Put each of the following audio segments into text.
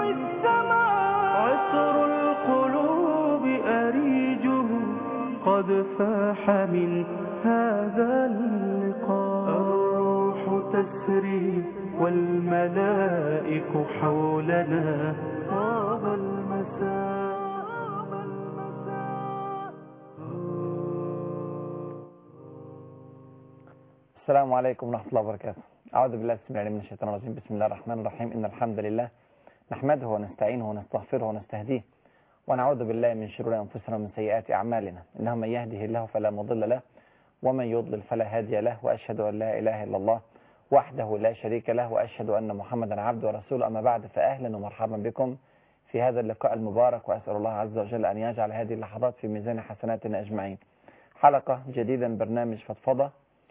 السماء عطر القلوب أريجه قد فاح من هذا اللقاء الروح تسري والملائك حولنا طاب المساء السلام عليكم ورحمة الله وبركاته أعوذ بالله السميع العليم من الشيطان الرجيم بسم الله الرحمن الرحيم إن الحمد لله نحمده ونستعينه ونستغفره ونستهديه ونعوذ بالله من شرور أنفسنا ومن سيئات أعمالنا إنه من يهده الله فلا مضل له ومن يضلل فلا هادي له وأشهد أن لا إله إلا الله وحده لا شريك له وأشهد أن محمدا عبده ورسوله أما بعد فأهلا ومرحبا بكم في هذا اللقاء المبارك وأسأل الله عز وجل أن يجعل هذه اللحظات في ميزان حسناتنا أجمعين حلقة جديدة من برنامج فضفضة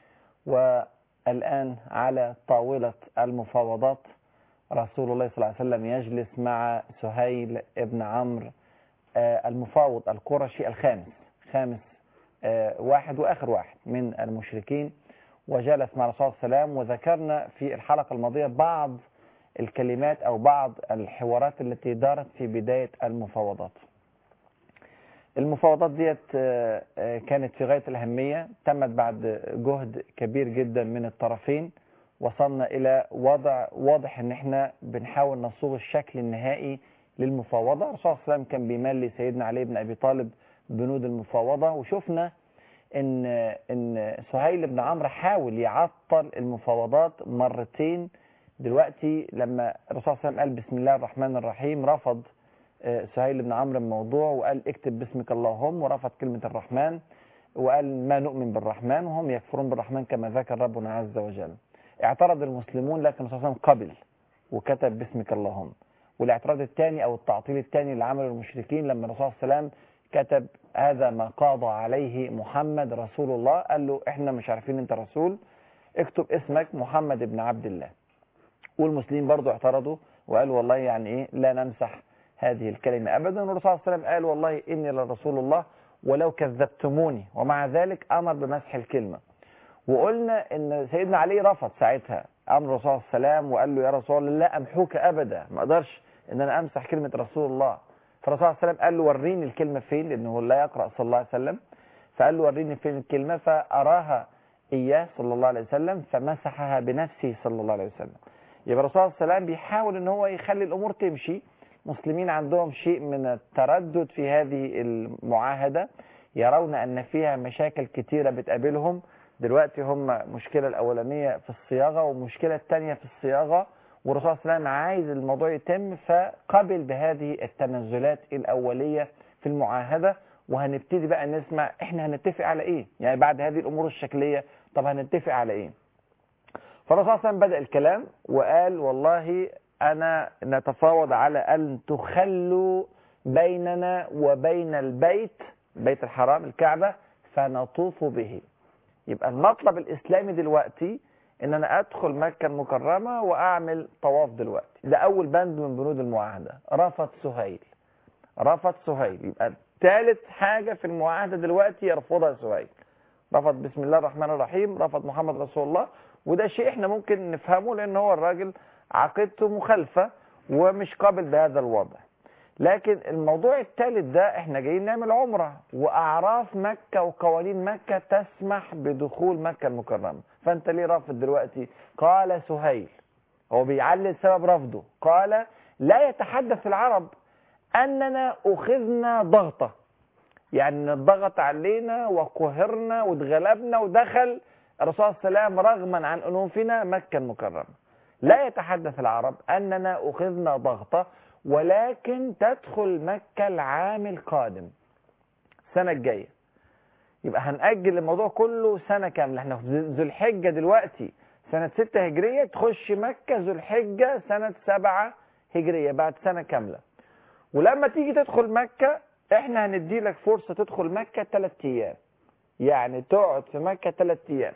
والآن على طاولة المفاوضات رسول الله صلى الله عليه وسلم يجلس مع سهيل ابن عمرو آه، المفاوض القرشي الخامس خامس آه، واحد وآخر واحد من المشركين وجلس مع رسول الله صلى الله عليه وسلم وذكرنا في الحلقة الماضية بعض الكلمات أو بعض الحوارات التي دارت في بداية المفاوضات المفاوضات ديت آه، آه، كانت في غاية الأهمية تمت بعد جهد كبير جدا من الطرفين وصلنا إلى وضع واضح إن إحنا بنحاول نصوغ الشكل النهائي للمفاوضة الرسول صلى الله عليه وسلم كان بيمال لسيدنا علي بن أبي طالب بنود المفاوضة وشفنا إن إن سهيل بن عمرو حاول يعطل المفاوضات مرتين دلوقتي لما الرسول صلى الله عليه وسلم قال بسم الله الرحمن الرحيم رفض آه، سهيل بن عمرو الموضوع وقال اكتب باسمك اللهم ورفض كلمة الرحمن وقال ما نؤمن بالرحمن وهم يكفرون بالرحمن كما ذكر ربنا عز وجل اعترض المسلمون لكن الرسول صلى الله عليه وسلم قبل وكتب باسمك اللهم والاعتراض الثاني او التعطيل الثاني اللي عمله المشركين لما الرسول صلى الله عليه وسلم كتب هذا ما قاضى عليه محمد رسول الله قال له احنا مش عارفين انت رسول اكتب اسمك محمد بن عبد الله والمسلمين برضو اعترضوا وقالوا والله يعني ايه لا نمسح هذه الكلمة أبدا والرسول صلى الله عليه وسلم قال والله إني لرسول الله ولو كذبتموني ومع ذلك أمر بمسح الكلمة وقلنا إن سيدنا علي رفض ساعتها أمر الرسول صلى الله عليه وسلم وقال له يا رسول الله لا أمحوك أبدا ما أقدرش إن أنا أمسح كلمة رسول الله فالرسول صلى الله عليه وسلم قال له وريني الكلمة فين لأنه لا يقرأ صلى الله عليه وسلم فقال له وريني فين الكلمة فأراها إياه صلى الله عليه وسلم فمسحها بنفسه صلى الله عليه وسلم يبقى الرسول صلى الله عليه وسلم بيحاول ان هو يخلي الامور تمشي مسلمين عندهم شيء من التردد في هذه المعاهدة يرون ان فيها مشاكل كتيرة بتقابلهم دلوقتي هم مشكلة الاولانية في الصياغة والمشكلة الثانية في الصياغة والرسول صلى الله عليه وسلم عايز الموضوع يتم فقبل بهذه التنازلات الاولية في المعاهدة وهنبتدي بقى نسمع احنا هنتفق على ايه يعني بعد هذه الامور الشكلية طب هنتفق على ايه فالرسول صلى الله عليه وسلم بدأ الكلام وقال والله أنا نتفاوض على أن تخلوا بيننا وبين البيت بيت الحرام الكعبة فنطوف به يبقى المطلب الإسلامي دلوقتي إن أنا أدخل مكة المكرمة وأعمل طواف دلوقتي ده أول بند من بنود المعاهدة رفض سهيل رفض سهيل يبقى ثالث حاجة في المعاهدة دلوقتي يرفضها سهيل رفض بسم الله الرحمن الرحيم رفض محمد رسول الله وده شيء احنا ممكن نفهمه لان هو الراجل عقيدته مخالفة ومش قابل بهذا الوضع لكن الموضوع الثالث ده احنا جايين نعمل عمرة واعراف مكة وقوانين مكة تسمح بدخول مكة المكرمة فانت ليه رافض دلوقتي قال سهيل هو بيعلل سبب رفضه قال لا يتحدث العرب اننا اخذنا ضغطة يعني ضغط علينا وقهرنا واتغلبنا ودخل الرسول صلى الله عليه وسلم رغما عن أنوفنا مكة المكرمة لا يتحدث العرب أننا أخذنا ضغطة ولكن تدخل مكة العام القادم السنة الجاية يبقى هنأجل الموضوع كله سنة كاملة احنا في ذو الحجة دلوقتي سنة ستة هجرية تخش مكة ذو الحجة سنة سبعة هجرية بعد سنة كاملة ولما تيجي تدخل مكة احنا هندي لك فرصة تدخل مكة ثلاث ايام يعني تقعد في مكة ثلاث ايام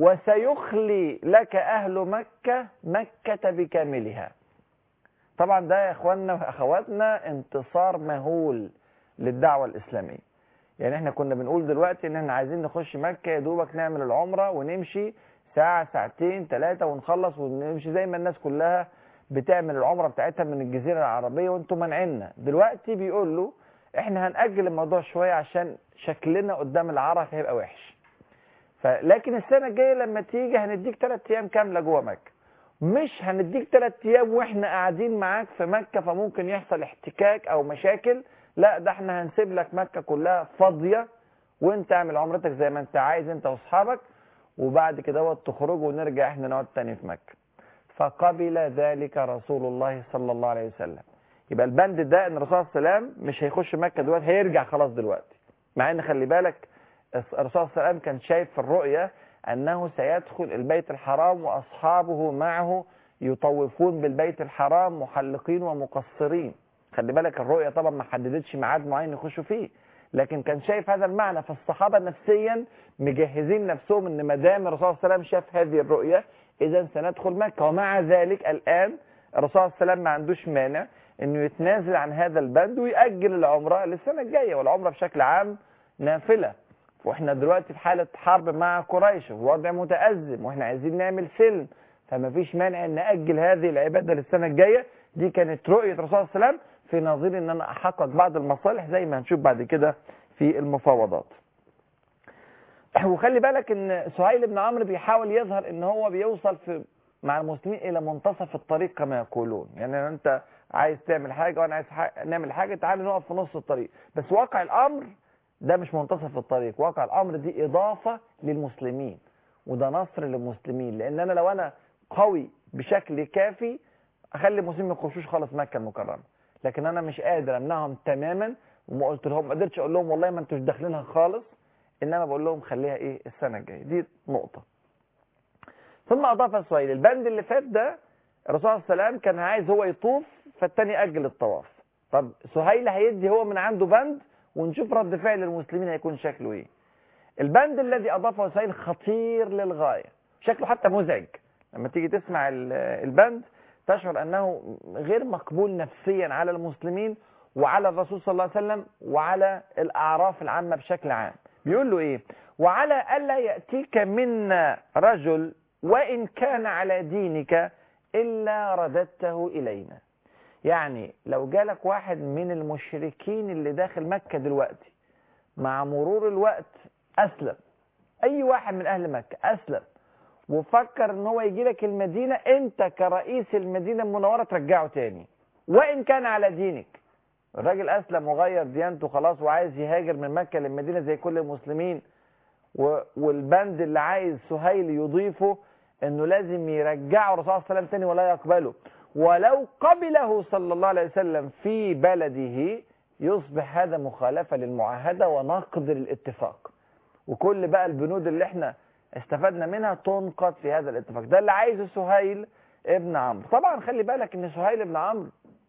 وسيخلي لك اهل مكة مكة بكاملها طبعا ده يا اخواننا واخواتنا انتصار مهول للدعوة الاسلامية يعني احنا كنا بنقول دلوقتي ان احنا عايزين نخش مكة يا دوبك نعمل العمرة ونمشي ساعة ساعتين ثلاثة ونخلص ونمشي زي ما الناس كلها بتعمل العمره بتاعتها من الجزيره العربيه وانتم منعنا دلوقتي بيقول له احنا هنأجل الموضوع شويه عشان شكلنا قدام العرب هيبقى وحش فلكن السنه الجايه لما تيجي هنديك ثلاث ايام كامله جوه مكه مش هنديك ثلاث ايام واحنا قاعدين معاك في مكه فممكن يحصل احتكاك او مشاكل لا ده احنا هنسيب لك مكه كلها فاضيه وانت اعمل عمرتك زي ما انت عايز انت واصحابك وبعد كده تخرجوا ونرجع احنا نقعد تاني في مكه فقبل ذلك رسول الله صلى الله عليه وسلم يبقى البند ده ان الرسول صلى الله عليه وسلم مش هيخش مكه دلوقتي هيرجع خلاص دلوقتي مع ان خلي بالك الرسول صلى الله عليه وسلم كان شايف في الرؤيا انه سيدخل البيت الحرام واصحابه معه يطوفون بالبيت الحرام محلقين ومقصرين خلي بالك الرؤيا طبعا ما حددتش ميعاد معين يخشوا فيه لكن كان شايف هذا المعنى فالصحابه نفسيا مجهزين نفسهم ان ما دام الرسول صلى الله عليه وسلم شاف هذه الرؤيا اذا سندخل مكه ومع ذلك الان الرسول صلى الله عليه وسلم ما عندوش مانع انه يتنازل عن هذا البند ويأجل العمره للسنه الجايه والعمره بشكل عام نافله واحنا دلوقتي في حاله حرب مع قريش ووضع متأزم واحنا عايزين نعمل سلم فما فيش مانع ان نأجل هذه العباده للسنه الجايه دي كانت رؤيه الرسول صلى الله عليه وسلم في نظير ان انا احقق بعض المصالح زي ما هنشوف بعد كده في المفاوضات وخلي بالك ان سهيل بن عمرو بيحاول يظهر ان هو بيوصل في مع المسلمين الى منتصف الطريق كما يقولون يعني انت عايز تعمل حاجه وانا عايز حاجة نعمل حاجه تعال نقف في نص الطريق بس واقع الامر ده مش منتصف الطريق واقع الامر دي اضافه للمسلمين وده نصر للمسلمين لان انا لو انا قوي بشكل كافي اخلي المسلمين ما يخشوش خالص مكه المكرمه لكن انا مش قادر امنعهم تماما وما قلت لهم ما قدرتش اقول لهم والله ما انتوش داخلينها خالص انما بقول لهم خليها ايه السنه الجايه دي نقطه ثم اضاف سهيل البند اللي فات ده الرسول صلى الله عليه وسلم كان عايز هو يطوف فالتاني اجل الطواف طب سهيل هيدي هو من عنده بند ونشوف رد فعل المسلمين هيكون شكله ايه البند الذي اضافه سهيل خطير للغايه شكله حتى مزعج لما تيجي تسمع البند تشعر انه غير مقبول نفسيا على المسلمين وعلى الرسول صلى الله عليه وسلم وعلى الاعراف العامه بشكل عام بيقول له ايه وعلى الا ياتيك منا رجل وان كان على دينك الا رددته الينا يعني لو جالك واحد من المشركين اللي داخل مكه دلوقتي مع مرور الوقت اسلم اي واحد من اهل مكه اسلم وفكر ان هو يجي لك المدينه انت كرئيس المدينه المنوره ترجعه تاني وان كان على دينك الراجل اسلم وغير ديانته خلاص وعايز يهاجر من مكه للمدينه زي كل المسلمين و... والبند اللي عايز سهيل يضيفه انه لازم يرجعه الرسول صلى الله عليه وسلم تاني ولا يقبله ولو قبله صلى الله عليه وسلم في بلده يصبح هذا مخالفه للمعاهده ونقض للاتفاق وكل بقى البنود اللي احنا استفدنا منها تنقض في هذا الاتفاق ده اللي عايزه سهيل ابن عمرو طبعا خلي بالك ان سهيل ابن عمرو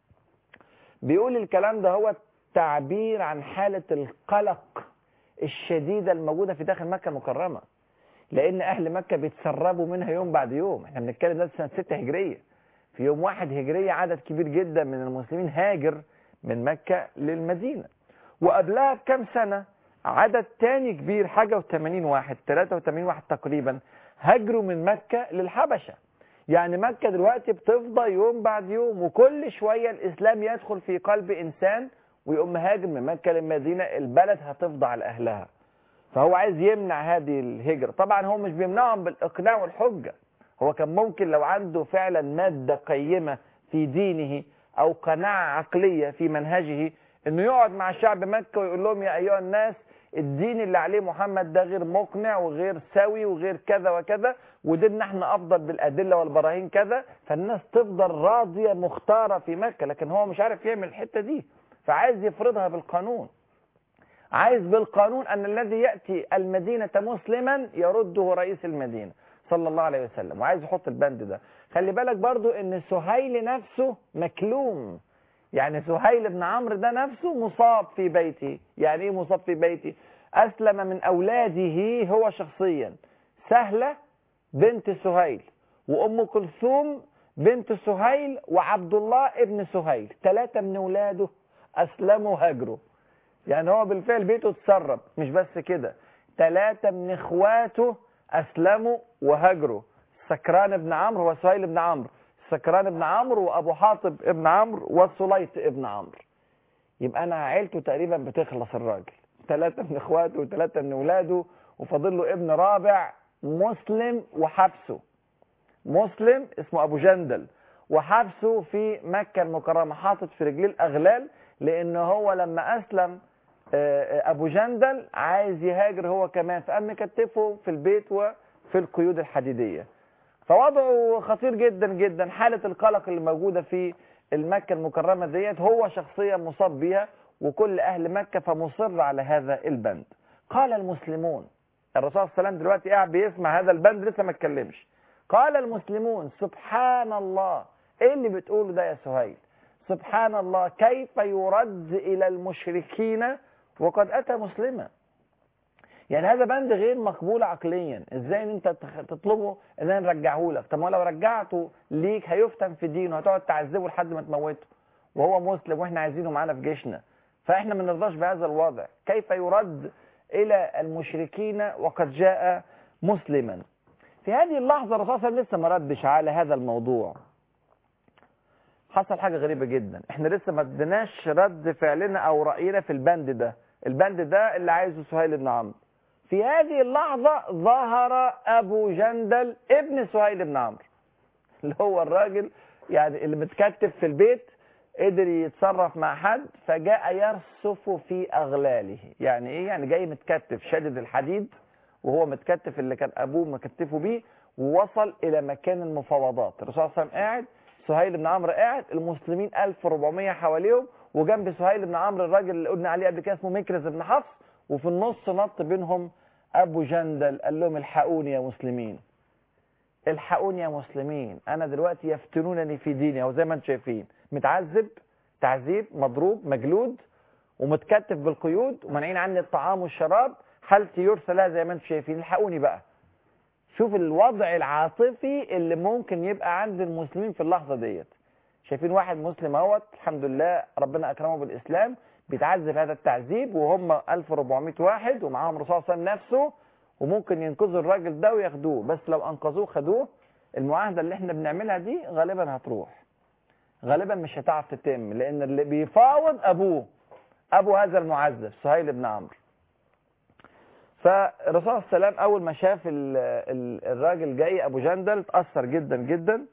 بيقول الكلام ده هو تعبير عن حالة القلق الشديدة الموجودة في داخل مكة المكرمة لأن أهل مكة بيتسربوا منها يوم بعد يوم احنا بنتكلم ده سنة 6 هجرية في يوم واحد هجرية عدد كبير جدا من المسلمين هاجر من مكة للمدينة وقبلها بكم سنة عدد تاني كبير حاجة و80 واحد 83 واحد تقريبا هاجروا من مكة للحبشة يعني مكة دلوقتي بتفضى يوم بعد يوم وكل شوية الإسلام يدخل في قلب إنسان ويقوم مهاجر من مكة للمدينة البلد هتفضى على أهلها فهو عايز يمنع هذه الهجرة طبعا هو مش بيمنعهم بالإقناع والحجة هو كان ممكن لو عنده فعلا مادة قيمة في دينه أو قناعة عقلية في منهجه انه يقعد مع شعب مكة ويقول لهم يا ايها الناس الدين اللي عليه محمد ده غير مقنع وغير سوي وغير كذا وكذا وديننا احنا افضل بالادله والبراهين كذا فالناس تفضل راضيه مختاره في مكه لكن هو مش عارف يعمل الحته دي فعايز يفرضها بالقانون عايز بالقانون ان الذي ياتي المدينه مسلما يرده رئيس المدينه صلى الله عليه وسلم وعايز يحط البند ده خلي بالك برضو ان سهيل نفسه مكلوم يعني سهيل بن عمرو ده نفسه مصاب في بيته يعني ايه مصاب في بيته اسلم من اولاده هو شخصيا سهله بنت سهيل وام كلثوم بنت سهيل وعبد الله ابن سهيل ثلاثه من اولاده اسلموا هاجروا يعني هو بالفعل بيته اتسرب مش بس كده ثلاثه من اخواته اسلموا وهاجروا سكران بن عمرو هو سهيل بن عمرو سكران ابن عمرو وابو حاطب ابن عمرو والسليط ابن عمرو يبقى انا عيلته تقريبا بتخلص الراجل ثلاثة من اخواته وثلاثة من اولاده وفاضل له ابن رابع مسلم وحبسه مسلم اسمه ابو جندل وحبسه في مكة المكرمة حاطط في رجليه الاغلال لان هو لما اسلم آه، آه، ابو جندل عايز يهاجر هو كمان فقام مكتفه في البيت وفي القيود الحديدية فوضعه خطير جدا جدا حالة القلق اللي موجودة في المكة المكرمة ديت هو شخصيا مصاب بيها وكل أهل مكة فمصر على هذا البند قال المسلمون الرسول صلى الله عليه وسلم دلوقتي قاعد بيسمع هذا البند لسه ما اتكلمش قال المسلمون سبحان الله ايه اللي بتقوله ده يا سهيل سبحان الله كيف يرد إلى المشركين وقد أتى مسلما يعني هذا بند غير مقبول عقليا ازاي ان انت تخ- تطلبه ان انا نرجعه لك طب ما لو رجعته ليك هيفتن في دينه هتقعد تعذبه لحد ما تموته وهو مسلم واحنا عايزينه معانا في جيشنا فاحنا ما نرضاش بهذا الوضع كيف يرد الى المشركين وقد جاء مسلما في هذه اللحظة الرسول صلى الله عليه وسلم لسه ما ردش على هذا الموضوع حصل حاجة غريبة جدا احنا لسه ما اديناش رد فعلنا او رأينا في البند ده البند ده اللي عايزه سهيل بن عمرو في هذه اللحظة ظهر أبو جندل ابن سهيل بن عمرو اللي هو الراجل يعني اللي متكتف في البيت قدر يتصرف مع حد فجاء يرسف في أغلاله يعني إيه يعني جاي متكتف شادد الحديد وهو متكتف اللي كان أبوه مكتفه بيه ووصل إلى مكان المفاوضات الرسول صلى الله عليه وسلم قاعد سهيل بن عمرو قاعد المسلمين 1400 حواليهم وجنب سهيل بن عمرو الراجل اللي قلنا عليه قبل كده اسمه مكرز بن حفص وفي النص نط بينهم ابو جندل قال لهم الحقوني يا مسلمين الحقوني يا مسلمين انا دلوقتي يفتنونني في ديني او زي ما انتم شايفين متعذب تعذيب مضروب مجلود ومتكتف بالقيود ومانعين عني الطعام والشراب حالتي يرثى لها زي ما انتم شايفين الحقوني بقى شوف الوضع العاطفي اللي ممكن يبقى عند المسلمين في اللحظه ديت شايفين واحد مسلم اهوت الحمد لله ربنا اكرمه بالاسلام بيتعذب هذا التعذيب وهم 1400 واحد ومعاهم الرسول صلى الله عليه وسلم نفسه وممكن ينقذوا الراجل ده وياخدوه بس لو انقذوه خدوه المعاهده اللي احنا بنعملها دي غالبا هتروح غالبا مش هتعرف تتم لان اللي بيفاوض ابوه ابو هذا المعذب سهيل بن عمرو فالرسول صلى الله عليه وسلم اول ما شاف ال ال الراجل جاي ابو جندل اتاثر جدا جدا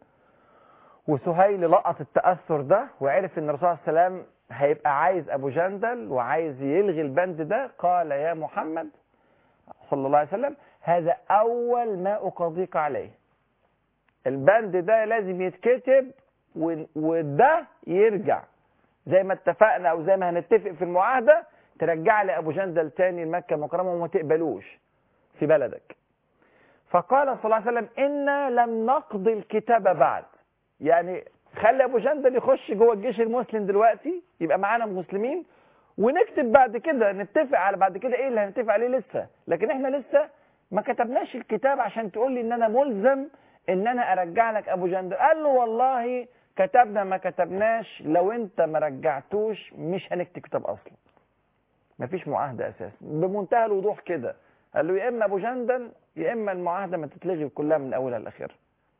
وسهيل لقط التاثر ده وعرف ان الرسول صلى الله عليه وسلم هيبقى عايز ابو جندل وعايز يلغي البند ده قال يا محمد صلى الله عليه وسلم هذا اول ما اقاضيك عليه البند ده لازم يتكتب و- وده يرجع زي ما اتفقنا او زي ما هنتفق في المعاهده ترجع لي ابو جندل تاني لمكه المكرمه وما تقبلوش في بلدك فقال صلى الله عليه وسلم انا لم نقضي الكتاب بعد يعني خلي ابو جندل يخش جوه الجيش المسلم دلوقتي يبقى معانا مسلمين ونكتب بعد كده نتفق على بعد كده ايه اللي هنتفق عليه لسه لكن احنا لسه ما كتبناش الكتاب عشان تقول لي ان انا ملزم ان انا ارجع لك ابو جندل قال له والله كتبنا ما كتبناش لو انت ما رجعتوش مش هنكتب كتاب اصلا مفيش معاهده اساسا بمنتهى الوضوح كده قال له يا اما ابو جندل يا اما المعاهده ما تتلغي كلها من اولها لاخرها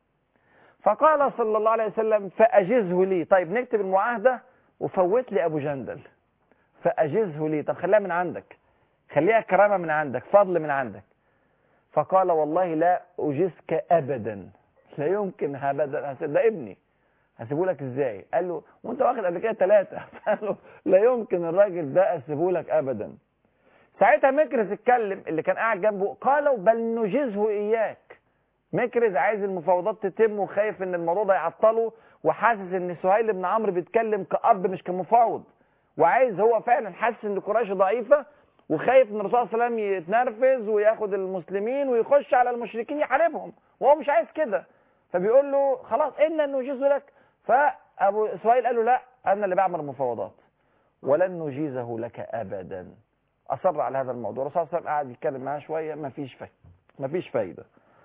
فقال صلى الله عليه وسلم فاجزه لي طيب نكتب المعاهده وفوت لي ابو جندل فاجزه لي طب خليها من عندك خليها كرامه من عندك فضل من عندك فقال والله لا اجزك ابدا لا يمكن ابدا ده ابني هسيبه لك ازاي قال له وانت واخد قبل كده ثلاثه قال له لا يمكن الراجل ده اسيبه لك ابدا ساعتها مكرز اتكلم اللي كان قاعد جنبه قالوا بل نجزه اياك مكرز عايز المفاوضات تتم وخايف ان الموضوع ده يعطله وحاسس ان سهيل بن عمرو بيتكلم كأب مش كمفاوض وعايز هو فعلا حاسس ان قريش ضعيفه وخايف ان الرسول صلى الله عليه وسلم يتنرفز وياخد المسلمين ويخش على المشركين يحاربهم وهو مش عايز كده فبيقول له خلاص ان نجيز لك فابو سهيل قال له لا انا اللي بعمل المفاوضات ولن نجيزه لك ابدا اصر على هذا الموضوع الرسول صلى الله عليه وسلم قعد يتكلم معاه شويه مفيش فايده مفيش فايده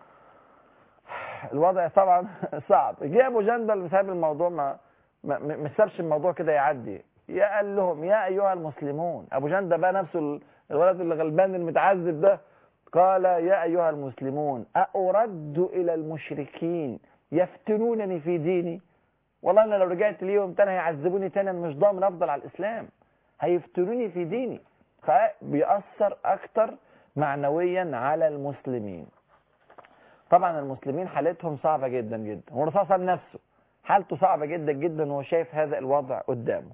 الوضع طبعا صعب جه ابو جندل بسبب الموضوع ما ما ما سابش الموضوع كده يعدي يا قال لهم يا ايها المسلمون ابو جندل بقى نفسه ال- الولد اللي غلبان المتعذب ده قال يا ايها المسلمون اارد الى المشركين يفتنونني في ديني والله انا لو رجعت ليهم تاني هيعذبوني تاني انا مش ضامن افضل على الاسلام هيفتنوني في ديني فبيأثر اكتر معنويا على المسلمين طبعا المسلمين حالتهم صعبة جدا جدا والرسول صلى الله عليه وسلم نفسه حالته صعبة جدا جدا وهو شايف هذا الوضع قدامه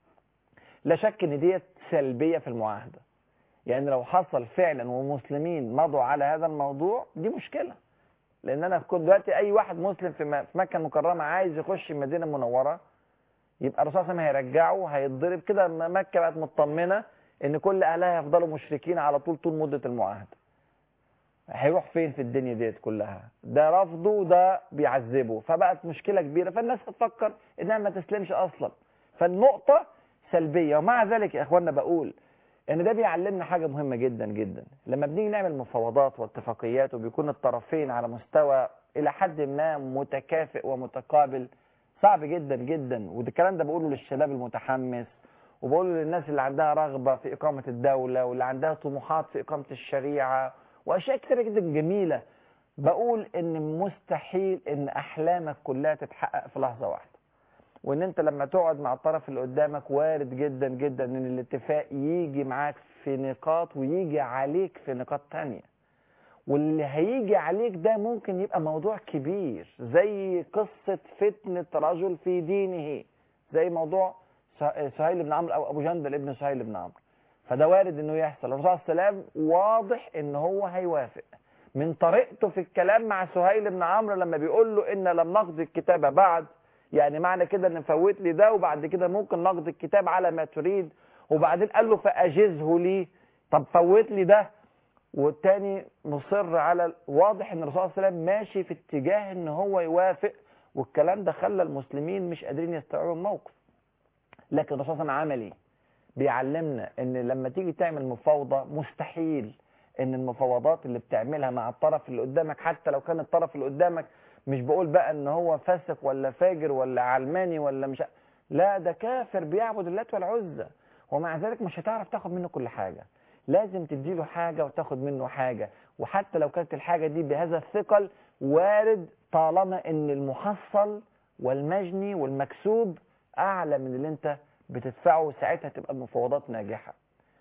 لا شك ان ديت سلبية في المعاهدة يعني لو حصل فعلا ومسلمين مضوا على هذا الموضوع دي مشكلة لان انا كنت دلوقتي اي واحد مسلم في م- في مكة المكرمة عايز يخش المدينة المنورة يبقى الرسول صلى الله عليه وسلم هيرجعه هيتضرب كده م- مكة بقت مطمنة ان كل اهلها هيفضلوا مشركين على طول طول مدة المعاهدة هيروح فين في الدنيا ديت كلها ده رفضه وده بيعذبه فبقت مشكلة كبيرة فالناس هتفكر انها ما تسلمش اصلا فالنقطة سلبية ومع ذلك يا اخوانا بقول ان ده بيعلمنا حاجة مهمة جدا جدا لما بنيجي نعمل مفاوضات واتفاقيات وبيكون الطرفين على مستوى الى حد ما متكافئ ومتقابل صعب جدا جدا وده الكلام ده بقوله للشباب المتحمس وبقوله للناس اللي عندها رغبة في إقامة الدولة واللي عندها طموحات في إقامة الشريعة وأشياء كتيرة جدا جميلة بقول إن مستحيل إن أحلامك كلها تتحقق في لحظة واحدة وإن أنت لما تقعد مع الطرف اللي قدامك وارد جدا جدا إن الاتفاق يجي معاك في نقاط ويجي عليك في نقاط تانية واللي هيجي عليك ده ممكن يبقى موضوع كبير زي قصة فتنة رجل في دينه زي موضوع سه- سهيل بن عمرو او ابو جندل ابن سهيل بن عمرو فده وارد انه يحصل الرسول صلى الله عليه وسلم واضح ان هو هيوافق من طريقته في الكلام مع سهيل بن عمرو لما بيقول له ان لم نقضي الكتابه بعد يعني معنى كده ان فوت لي ده وبعد كده ممكن نقضي الكتاب على ما تريد وبعدين قال له فاجزه لي طب فوت لي ده والتاني مصر على واضح ان الرسول صلى الله عليه وسلم ماشي في اتجاه ان هو يوافق والكلام ده خلى المسلمين مش قادرين يستوعبوا الموقف لكن الرسول صلى الله عليه وسلم عمل ايه بيعلمنا ان لما تيجي تعمل مفاوضه مستحيل ان المفاوضات اللي بتعملها مع الطرف اللي قدامك حتى لو كان الطرف اللي قدامك مش بقول بقى ان هو فاسق ولا فاجر ولا علماني ولا مش ع- لا ده كافر بيعبد اللات والعزى ومع ذلك مش هتعرف تاخد منه كل حاجه لازم تديله حاجه وتاخد منه حاجه وحتى لو كانت الحاجه دي بهذا الثقل وارد طالما ان المحصل والمجني والمكسوب اعلى من اللي انت بتدفعه ساعتها تبقى المفاوضات ناجحه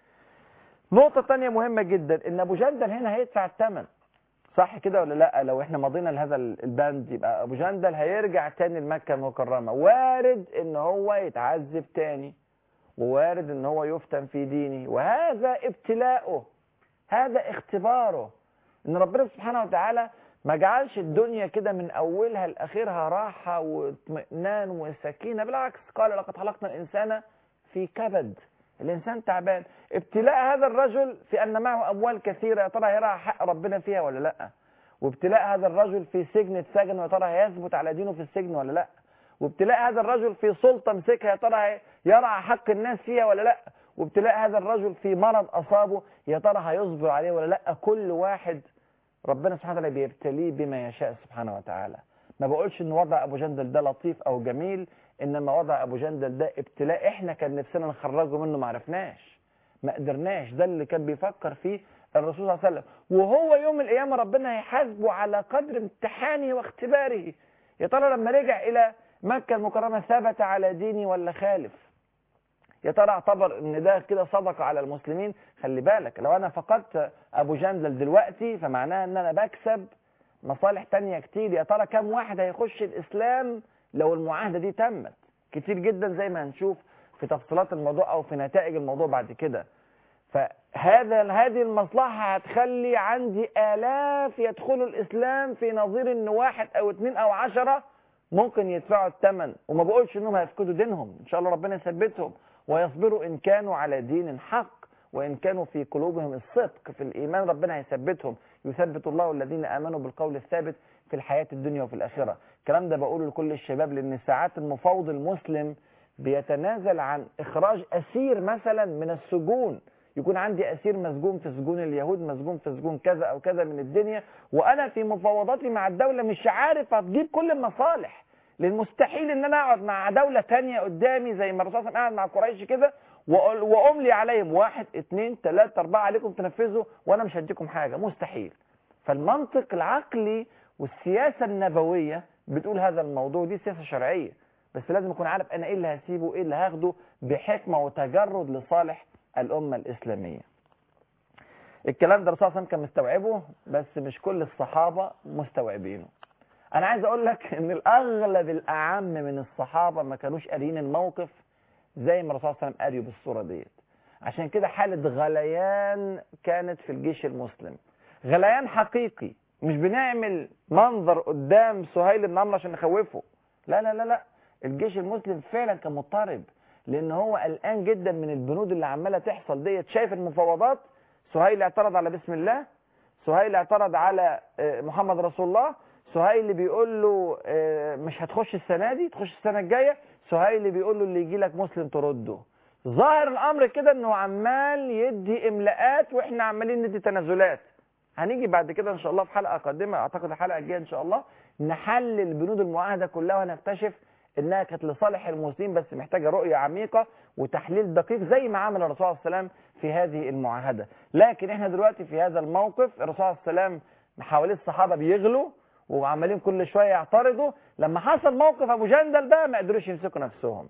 نقطة تانية مهمة جدا ان ابو جندل هنا هيدفع الثمن صح كده ولا لا لو احنا مضينا لهذا البند يبقى ابو جندل هيرجع تاني لمكة المكرمة وارد ان هو يتعذب تاني ووارد ان هو يفتن في دينه وهذا ابتلاؤه هذا اختباره ان ربنا سبحانه وتعالى ما جعلش الدنيا كده من اولها لاخرها راحه واطمئنان وسكينه بالعكس قال لقد خلقنا الانسان في كبد الانسان تعبان ابتلاء هذا الرجل في ان معه اموال كثيره يا ترى هيرى حق ربنا فيها ولا لا وابتلاء هذا الرجل في سجن اتسجن ويا ترى هيثبت على دينه في السجن ولا لا وابتلاء هذا الرجل في سلطه مسكها يا ترى يرى حق الناس فيها ولا لا وابتلاء هذا الرجل في مرض اصابه يا ترى هيصبر عليه ولا لا كل واحد ربنا سبحانه وتعالى بيبتليه بما يشاء سبحانه وتعالى ما بقولش ان وضع ابو جندل ده لطيف او جميل انما وضع ابو جندل ده ابتلاء احنا كان نفسنا نخرجه منه ما عرفناش ما قدرناش ده اللي كان بيفكر فيه الرسول صلى الله عليه وسلم وهو يوم القيامه ربنا هيحاسبه على قدر امتحانه واختباره يا ترى لما رجع الى مكه المكرمه ثبت على ديني ولا خالف يا ترى اعتبر ان ده كده صدقه على المسلمين خلي بالك لو انا فقدت ابو جندل دلوقتي فمعناها ان انا بكسب مصالح تانية كتير يا ترى كم واحد هيخش الاسلام لو المعاهده دي تمت كتير جدا زي ما هنشوف في تفصيلات الموضوع او في نتائج الموضوع بعد كده فهذا هذه المصلحه هتخلي عندي الاف يدخلوا الاسلام في نظير ان واحد او اتنين او عشرة ممكن يدفعوا الثمن وما بقولش انهم هيفقدوا دينهم ان شاء الله ربنا يثبتهم ويصبروا ان كانوا على دين حق وان كانوا في قلوبهم الصدق في الايمان ربنا هيثبتهم يثبت الله الذين امنوا بالقول الثابت في الحياه الدنيا وفي الاخره الكلام ده بقوله لكل الشباب لان ساعات المفاوض المسلم بيتنازل عن اخراج اسير مثلا من السجون يكون عندي اسير مسجون في سجون اليهود مسجون في سجون كذا او كذا من الدنيا وانا في مفاوضاتي مع الدوله مش عارف هتجيب كل المصالح لان مستحيل ان انا اقعد مع دوله تانية قدامي زي ما الرسول صلى الله عليه وسلم قاعد مع قريش كده وأقول- واملي عليهم واحد اثنين ثلاثة اربعة عليكم تنفذوا وانا مش هديكم حاجة مستحيل فالمنطق العقلي والسياسة النبوية بتقول هذا الموضوع دي سياسه شرعيه بس لازم اكون عارف انا ايه اللي هسيبه وايه اللي هاخده بحكمه وتجرد لصالح الامه الاسلاميه الكلام ده الرسول صلى الله عليه وسلم كان مستوعبه بس مش كل الصحابه مستوعبينه انا عايز اقول لك ان الاغلب الاعم من الصحابه ما كانوش قاريين الموقف زي ما الرسول صلى الله عليه وسلم قاريه بالصوره ديت عشان كده حاله غليان كانت في الجيش المسلم غليان حقيقي مش بنعمل منظر قدام سهيل بن عمرو عشان نخوفه لا لا لا لا الجيش المسلم فعلا كان مضطرب لان هو قلقان جدا من البنود اللي عماله تحصل ديت شايف المفاوضات سهيل اعترض على بسم الله سهيل اعترض على آه، محمد رسول الله سهيل بيقول له آه، مش هتخش السنه دي تخش السنه الجايه سهيل بيقول له اللي يجي لك مسلم ترده ظاهر الامر كده انه عمال يدي املاءات واحنا عمالين ندي تنازلات هنيجي بعد كده ان شاء الله في حلقه قادمه اعتقد الحلقه الجايه ان شاء الله نحلل بنود المعاهده كلها ونكتشف انها كانت لصالح المسلمين بس محتاجه رؤيه عميقه وتحليل دقيق زي ما عمل الرسول عليه السلام في هذه المعاهده لكن احنا دلوقتي في هذا الموقف الرسول عليه السلام حواليه الصحابه بيغلوا وعمالين كل شويه يعترضوا لما حصل موقف ابو جندل ده ما قدروش يمسكوا نفسهم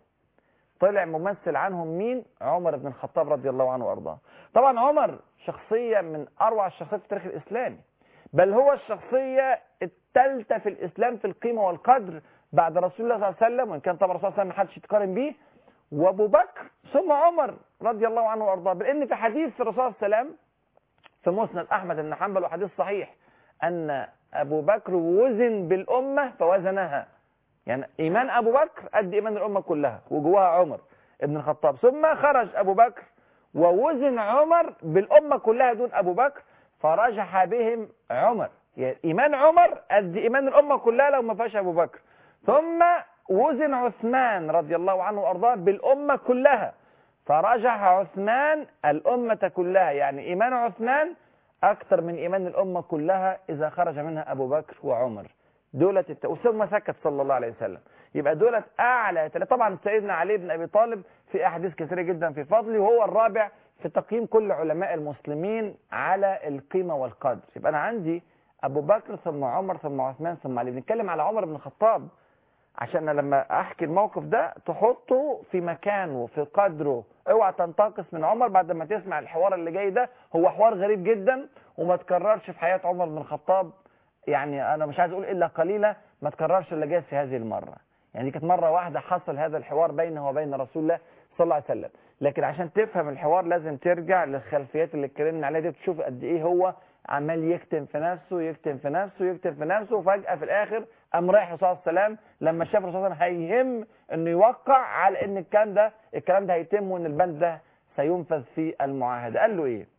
طلع ممثل عنهم مين عمر بن الخطاب رضي الله عنه وارضاه طبعا عمر شخصيه من اروع الشخصيات في التاريخ الاسلامي بل هو الشخصيه الثالثه في الاسلام في القيمه والقدر بعد رسول الله صلى الله عليه وسلم وان كان طبعا الرسول صلى الله عليه وسلم ما حدش يتقارن بيه وابو بكر ثم عمر رضي الله عنه وارضاه بان في حديث الرسول صلى الله عليه وسلم في مسند احمد بن حنبل وحديث صحيح ان ابو بكر وزن بالامه فوزنها يعني ايمان ابو بكر قد ايمان الامه كلها وجواها عمر ابن الخطاب ثم خرج ابو بكر ووزن عمر بالامه كلها دون ابو بكر فرجح بهم عمر يعني ايمان عمر قد ايمان الامه كلها لو ما فيهاش ابو بكر ثم وزن عثمان رضي الله عنه وارضاه بالامه كلها فرجح عثمان الامه كلها يعني ايمان عثمان اكثر من ايمان الامه كلها اذا خرج منها ابو بكر وعمر دولة الت... ثم سكت صلى الله عليه وسلم يبقى دولة اعلى تل- طبعا سيدنا علي بن ابي طالب في احاديث كثيره جدا في فضله وهو الرابع في تقييم كل علماء المسلمين على القيمه والقدر يبقى انا عندي ابو بكر ثم عمر ثم عثمان ثم علي بنتكلم على عمر بن الخطاب عشان أنا لما احكي الموقف ده تحطه في مكانه في قدره اوعى تنتقص من عمر بعد ما تسمع الحوار اللي جاي ده هو حوار غريب جدا وما تكررش في حياه عمر بن الخطاب يعني انا مش عايز اقول الا قليله ما تكررش اللي جاي في هذه المره يعني دي كانت مره واحده حصل هذا الحوار بينه وبين رسول الله صلى الله عليه وسلم لكن عشان تفهم الحوار لازم ترجع للخلفيات اللي اتكلمنا عليها دي تشوف قد ايه هو عمال يكتم في نفسه يكتم في نفسه يكتم في نفسه وفجاه في الاخر قام رايح الرسول صلى الله عليه وسلم لما شاف الرسول صلى الله عليه وسلم هيهم انه يوقع على ان الكلام ده الكلام ده هيتم وان البند ده سينفذ في المعاهده قال له ايه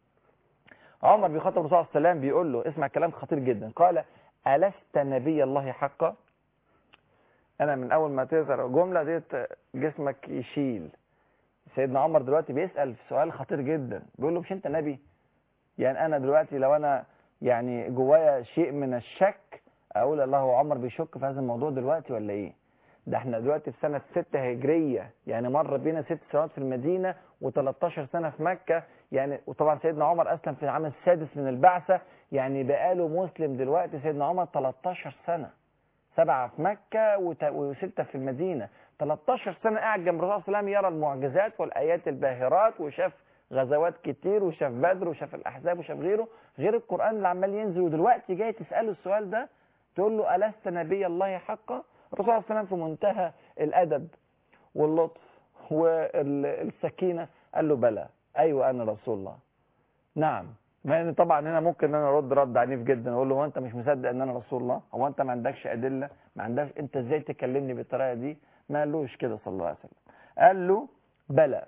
عمر بيخاطب الرسول صلى الله عليه وسلم بيقول له اسمع كلام خطير جدا قال ألست نبي الله حقا أنا من أول ما تظهر الجملة ديت جسمك يشيل سيدنا عمر دلوقتي بيسأل في سؤال خطير جدا بيقول له مش أنت نبي يعني أنا دلوقتي لو أنا يعني جوايا شيء من الشك أقول الله هو عمر بيشك في هذا الموضوع دلوقتي ولا إيه ده احنا دلوقتي في سنة ستة هجرية يعني مر بينا ست سنوات في المدينة و13 سنة في مكة يعني وطبعا سيدنا عمر أسلم في العام السادس من البعثة يعني بقاله مسلم دلوقتي سيدنا عمر 13 سنة سبعة في مكة وت- وستة في المدينة 13 سنة قاعد جنب الرسول صلى الله عليه وسلم يرى المعجزات والآيات الباهرات وشاف غزوات كتير وشاف بدر وشاف الأحزاب وشاف غيره غير القرآن اللي عمال ينزل ودلوقتي جاي تسأله السؤال ده تقول له ألست نبي الله حقا الرسول صلى الله عليه وسلم في منتهى الأدب واللطف والسكينة قال له بلى أيوة أنا رسول الله نعم ما يعني طبعا هنا ممكن ان انا ارد رد عنيف جدا اقول له هو انت مش مصدق ان انا رسول الله هو انت ما عندكش ادله ما عندكش انت ازاي تكلمني بالطريقه دي ما قالوش كده صلى الله عليه وسلم قال له بلى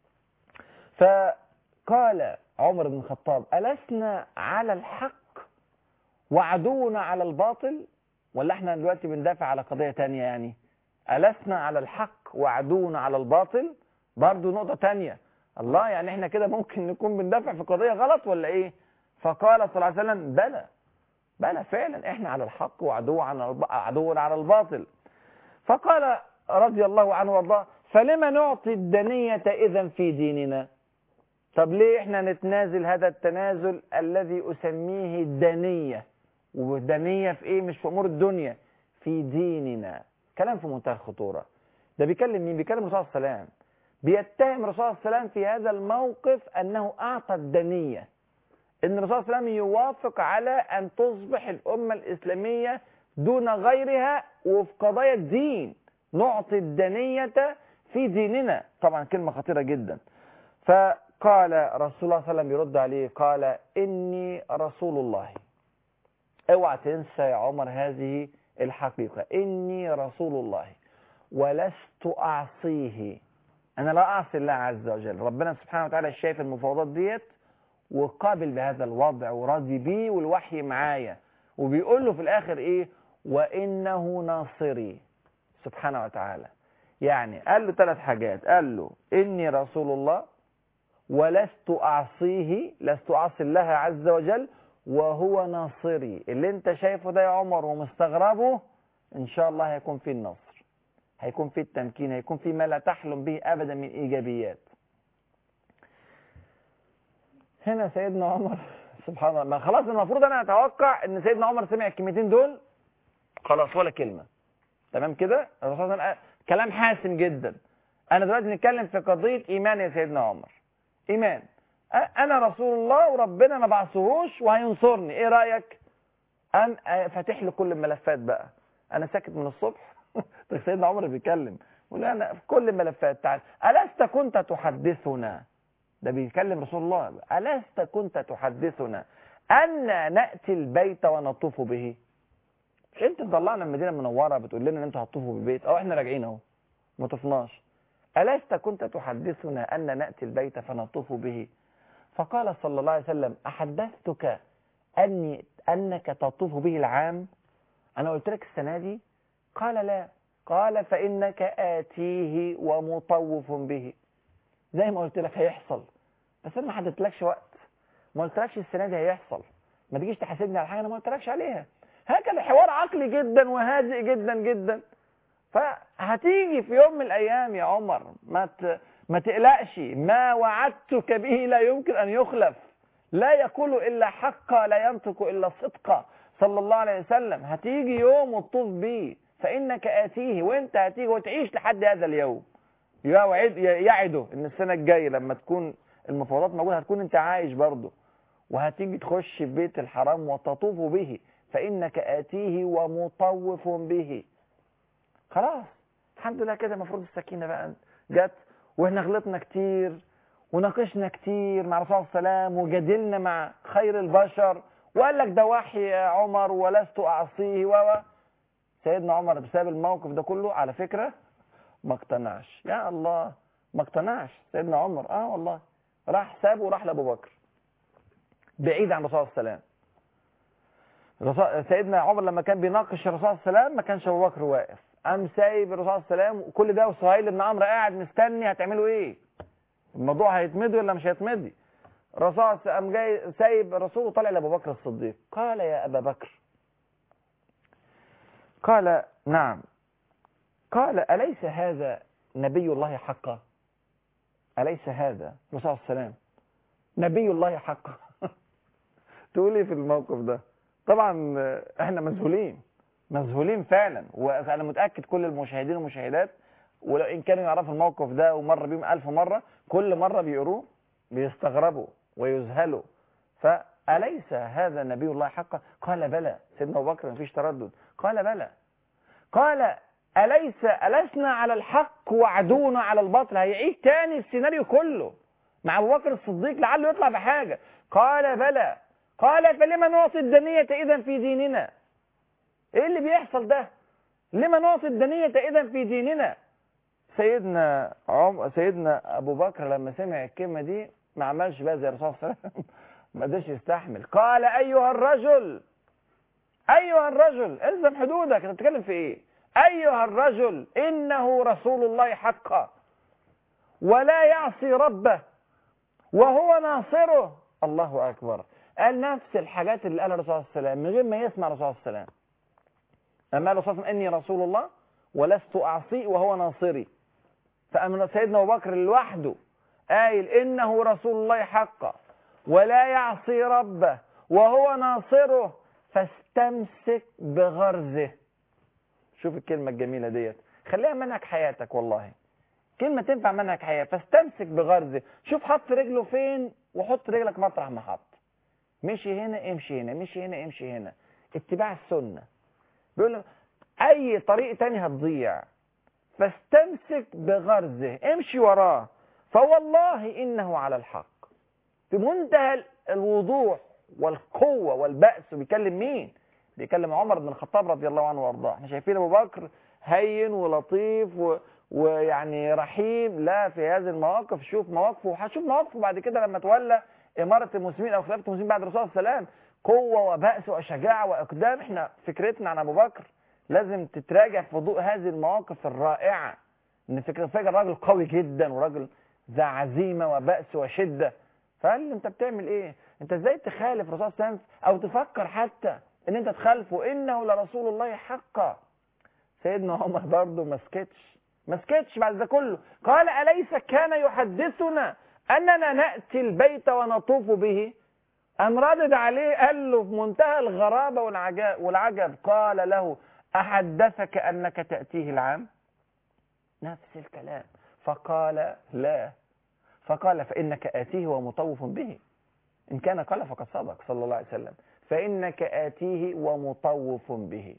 فقال عمر بن الخطاب ألسنا على الحق وعدونا على الباطل ولا احنا دلوقتي بندافع على قضية تانية يعني ألسنا على الحق وعدونا على الباطل برضو نقطة تانية الله يعني احنا كده ممكن نكون بندافع في قضية غلط ولا ايه فقال صلى الله عليه وسلم بلى بلى فعلا احنا على الحق وعدو على الب- عدونا على الباطل فقال رضي الله عنه وارضاه فلما نعطي الدنية إذا في ديننا طب ليه احنا نتنازل هذا التنازل الذي أسميه دنية ودنية في ايه مش في أمور الدنيا في ديننا كلام في منتهى الخطورة ده بيكلم مين بيكلم الرسول صلى الله عليه وسلم بيتهم الرسول صلى الله عليه وسلم في هذا الموقف أنه أعطى الدنية ان الرسول صلى الله عليه وسلم يوافق على ان تصبح الامه الاسلاميه دون غيرها وفي قضايا الدين نعطي الدنيه في ديننا طبعا كلمه خطيره جدا فقال رسول الله صلى الله عليه وسلم يرد عليه قال اني رسول الله اوعى تنسى يا عمر هذه الحقيقه اني رسول الله ولست اعصيه انا لا اعصي الله عز وجل ربنا سبحانه وتعالى شايف المفاوضات ديت وقابل بهذا الوضع وراضي بيه والوحي معايا وبيقول له في الاخر ايه وانه ناصري سبحانه وتعالى يعني قال له ثلاث حاجات قال له اني رسول الله ولست اعصيه لست اعصي الله عز وجل وهو ناصري اللي انت شايفه ده يا عمر ومستغربه ان شاء الله هيكون فيه النصر هيكون فيه التمكين هيكون فيه ما لا تحلم به ابدا من ايجابيات هنا سيدنا عمر سبحان الله ما خلاص المفروض انا اتوقع ان سيدنا عمر سمع الكلمتين دول خلاص ولا كلمه تمام كده الرسول صلى الله عليه وسلم قال كلام حاسم جدا انا دلوقتي نتكلم في قضيه ايمان يا سيدنا عمر ايمان أ- انا رسول الله وربنا ما بعثهوش وهينصرني ايه رايك ام فاتح له كل الملفات بقى انا ساكت من الصبح طيب سيدنا عمر بيتكلم يقول لي انا في كل الملفات تعال الست كنت تحدثنا ده بيكلم رسول الله ألست كنت تحدثنا أن نأتي البيت ونطوف به مش انت مطلعنا المدينة المنورة بتقول لنا ان انتوا هتطوفوا بالبيت او احنا راجعين اهو ما طفناش ألست كنت تحدثنا أن نأتي البيت فنطوف به فقال صلى الله عليه وسلم أحدثتك أني أنك تطوف به العام أنا قلت لك السنة دي قال لا قال فإنك آتيه ومطوف به زي ما قلت لك هيحصل بس انا ما حددتلكش وقت ما قلتلكش السنه دي هيحصل ما تجيش تحاسبني على حاجه انا ما قلتلكش عليها هكذا حوار عقلي جدا وهادئ جدا جدا فهتيجي في يوم من الايام يا عمر ما ت... ما تقلقش ما وعدتك به لا يمكن ان يخلف لا يقول الا حقا لا ينطق الا صدقا صلى الله عليه وسلم هتيجي يوم وتطوف بيه فانك اتيه وانت هتيجي وتعيش لحد هذا اليوم يوعد يعده ان السنه الجايه لما تكون المفاوضات موجوده هتكون انت عايش برضه وهتيجي تخش في بيت الحرام وتطوف به فانك اتيه ومطوف به خلاص الحمد لله كده المفروض السكينه بقى جت واحنا غلطنا كتير وناقشنا كتير مع الرسول صلى الله عليه وسلم وجادلنا مع خير البشر وقال لك ده وحي يا عمر ولست اعصيه و سيدنا عمر بسبب الموقف ده كله على فكره ما اقتنعش يا الله ما اقتنعش سيدنا عمر اه والله راح سابه وراح لابو بكر بعيد عن الرسول صلى الله عليه وسلم سيدنا عمر لما كان بيناقش الرسول صلى الله عليه وسلم ما كانش ابو بكر واقف قام سايب الرسول صلى الله عليه وسلم وكل ده وسهيل بن عمرو قاعد مستني هتعملوا ايه الموضوع هيتمضي ولا مش هيتمضي الرسول قام جاي سايب الرسول وطالع لابو بكر الصديق قال يا ابا بكر قال نعم قال أليس هذا نبي الله حقا أليس هذا الرسول صلى الله عليه وسلم نبي الله حقا تقول ايه في الموقف ده طبعا احنا مذهولين مذهولين فعلا وانا متاكد كل المشاهدين والمشاهدات ولو ان كانوا يعرفوا الموقف ده ومر بيهم ألف مره كل مره بيقروه بيستغربوا ويذهلوا فأليس هذا نبي الله حقا قال بلى سيدنا أبو بكر مفيش تردد قال بلى قال أليس ألسنا على الحق وعدونا على الباطل هيعيد تاني السيناريو كله مع أبو بكر الصديق لعله يطلع بحاجة قال بلى قال فلما نعطي الدنية إذا في ديننا إيه اللي بيحصل ده لما نعطي الدنية إذا في ديننا سيدنا عم... سيدنا أبو بكر لما سمع الكلمة دي ما عملش بقى زي الرسول صلى الله عليه وسلم ما قدرش يستحمل قال أيها الرجل أيها الرجل الزم حدودك أنت بتتكلم في إيه أيها الرجل إنه رسول الله حقا ولا يعصي ربه وهو ناصره الله أكبر قال نفس الحاجات اللي قالها الرسول صلى الله عليه وسلم من غير ما يسمع الرسول صلى الله عليه وسلم أما الرسول صلى الله عليه وسلم إني رسول الله ولست أعصي وهو ناصري فأمن سيدنا أبو بكر لوحده قايل إنه رسول الله حقا ولا يعصي ربه وهو ناصره فاستمسك بغرزه شوف الكلمة الجميلة ديت خليها منهج حياتك والله كلمة تنفع منهج حياة فاستمسك بغرزه شوف حط رجله فين وحط رجلك مطرح ما حط مشي هنا امشي هنا مشي هنا امشي هنا اتباع السنة بيقول له اي طريق تاني هتضيع فاستمسك بغرزه امشي وراه فوالله انه على الحق في منتهى الوضوح والقوة والبأس وبيكلم مين بيكلم عمر بن الخطاب رضي الله عنه وارضاه احنا شايفين ابو بكر هين ولطيف و... ويعني رحيم لا في هذه المواقف شوف مواقفه وهشوف مواقفه بعد كده لما تولى إمارة المسلمين أو خلافة المسلمين بعد الرسول صلى الله عليه وسلم قوة وبأس وشجاعة وإقدام احنا فكرتنا عن أبو بكر لازم تتراجع في ضوء هذه المواقف الرائعة إن فكرة فكرة راجل قوي جدا وراجل ذا عزيمة وبأس وشدة فقال لي أنت بتعمل إيه؟ أنت إزاي تخالف الرسول صلى الله عليه وسلم أو تفكر حتى إن أنت تخالفه إنه لرسول الله حقا سيدنا عمر برضه ما سكتش ما سكتش بعد ده كله قال أليس كان يحدثنا أننا نأتي البيت ونطوف به أم ردد عليه قال له في منتهى الغرابة والعجب, والعجب قال له أحدثك أنك تأتيه العام نفس الكلام فقال لا فقال فإنك آتيه ومطوف به إن كان قال فقد صدق صلى الله عليه وسلم فإنك آتيه ومطوف به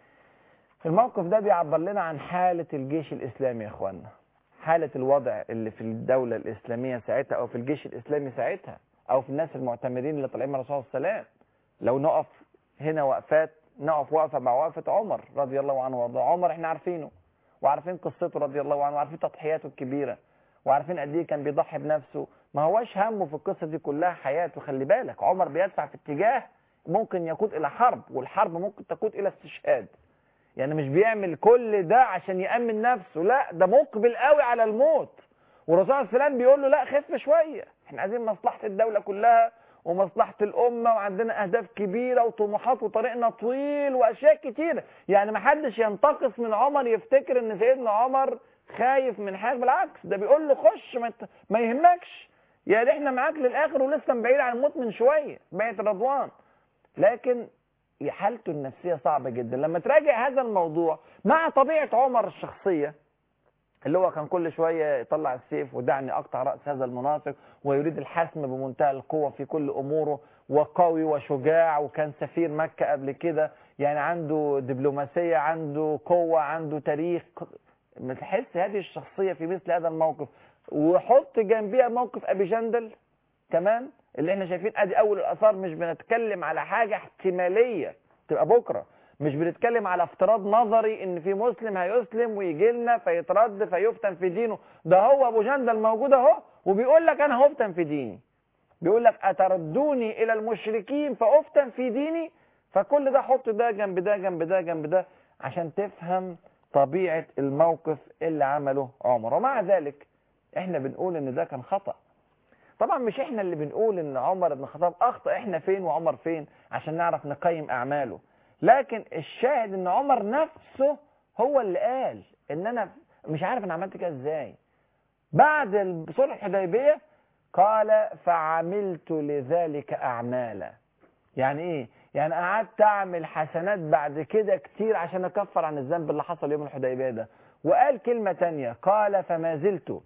الموقف ده بيعبر لنا عن حالة الجيش الإسلامي يا إخوانا حالة الوضع اللي في الدولة الإسلامية ساعتها أو في الجيش الإسلامي ساعتها أو في الناس المعتمرين اللي طالعين من الرسول صلى الله عليه وسلم لو نقف هنا وقفات نقف وقفة مع وقفة عمر رضي الله عنه وارضاه عمر احنا عارفينه وعارفين قصته رضي الله عنه وعارفين تضحياته الكبيرة وعارفين قد ايه كان بيضحي بنفسه ما هواش همه في القصة دي كلها حياته خلي بالك عمر بيدفع في اتجاه ممكن يقود إلى حرب والحرب ممكن تقود إلى استشهاد يعني مش بيعمل كل ده عشان يأمن نفسه لا ده مقبل قوي على الموت والرسول صلى الله عليه وسلم بيقول له لا خف شوية احنا عايزين مصلحة الدولة كلها ومصلحة الأمة وعندنا أهداف كبيرة وطموحات وطريقنا طويل وأشياء كتيرة يعني ما حدش ينتقص من عمر يفتكر إن سيدنا عمر خايف من حاجة بالعكس ده بيقول له خش ما, ت... ما يهمكش يعني احنا معاك للآخر ولسه بعيد عن الموت من شوية بيت الرضوان لكن حالته النفسية صعبة جدا لما تراجع هذا الموضوع مع طبيعة عمر الشخصية اللي هو كان كل شوية يطلع السيف ودعني أقطع رأس هذا المنافق ويريد الحسم بمنتهى القوة في كل أموره وقوي وشجاع وكان سفير مكة قبل كده يعني عنده دبلوماسية عنده قوة عنده تاريخ تحس هذه الشخصية في مثل هذا الموقف وحط جنبيها موقف أبي جندل كمان اللي احنا شايفين ادي اول الاثار مش بنتكلم على حاجة احتمالية تبقى بكرة مش بنتكلم على افتراض نظري ان في مسلم هيسلم ويجي لنا فيترد فيفتن في دينه ده هو ابو جندل موجود اهو وبيقول لك انا هفتن في ديني بيقول لك اتردوني الى المشركين فافتن في ديني فكل ده حط ده جنب ده جنب ده جنب ده عشان تفهم طبيعة الموقف اللي عمله عمر ومع ذلك احنا بنقول ان ده كان خطأ طبعا مش احنا اللي بنقول ان عمر بن الخطاب اخطأ احنا فين وعمر فين عشان نعرف نقيم اعماله لكن الشاهد ان عمر نفسه هو اللي قال ان انا مش عارف انا عملت كده ازاي بعد صلح الحديبيه قال فعملت لذلك اعمالا يعني ايه يعني قعدت اعمل حسنات بعد كده كتير عشان اكفر عن الذنب اللي حصل يوم الحديبيه ده وقال كلمه تانية قال فما زلت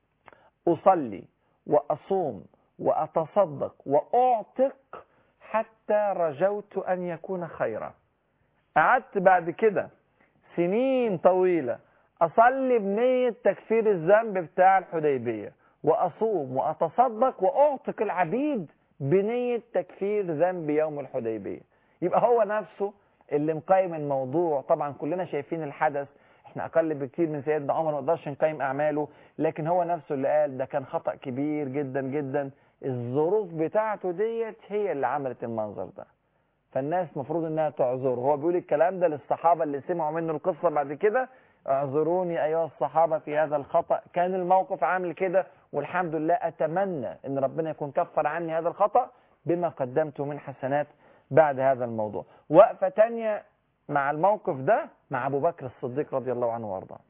اصلي واصوم واتصدق واعتق حتى رجوت ان يكون خيرا قعدت بعد كده سنين طويلة اصلي بنية تكفير الذنب بتاع الحديبية واصوم واتصدق واعتق العبيد بنية تكفير ذنب يوم الحديبية يبقى هو نفسه اللي مقيم الموضوع طبعا كلنا شايفين الحدث احنا اقل بكتير من سيدنا عمر ما نقدرش نقيم اعماله لكن هو نفسه اللي قال ده كان خطأ كبير جدا جدا الظروف بتاعته ديت هي اللي عملت المنظر ده فالناس مفروض انها تعذره هو بيقول الكلام ده للصحابة اللي سمعوا منه القصة بعد كده اعذروني ايها الصحابة في هذا الخطأ كان الموقف عامل كده والحمد لله اتمنى ان ربنا يكون كفر عني هذا الخطأ بما قدمته من حسنات بعد هذا الموضوع وقفة تانية مع الموقف ده مع ابو بكر الصديق رضي الله عنه وارضاه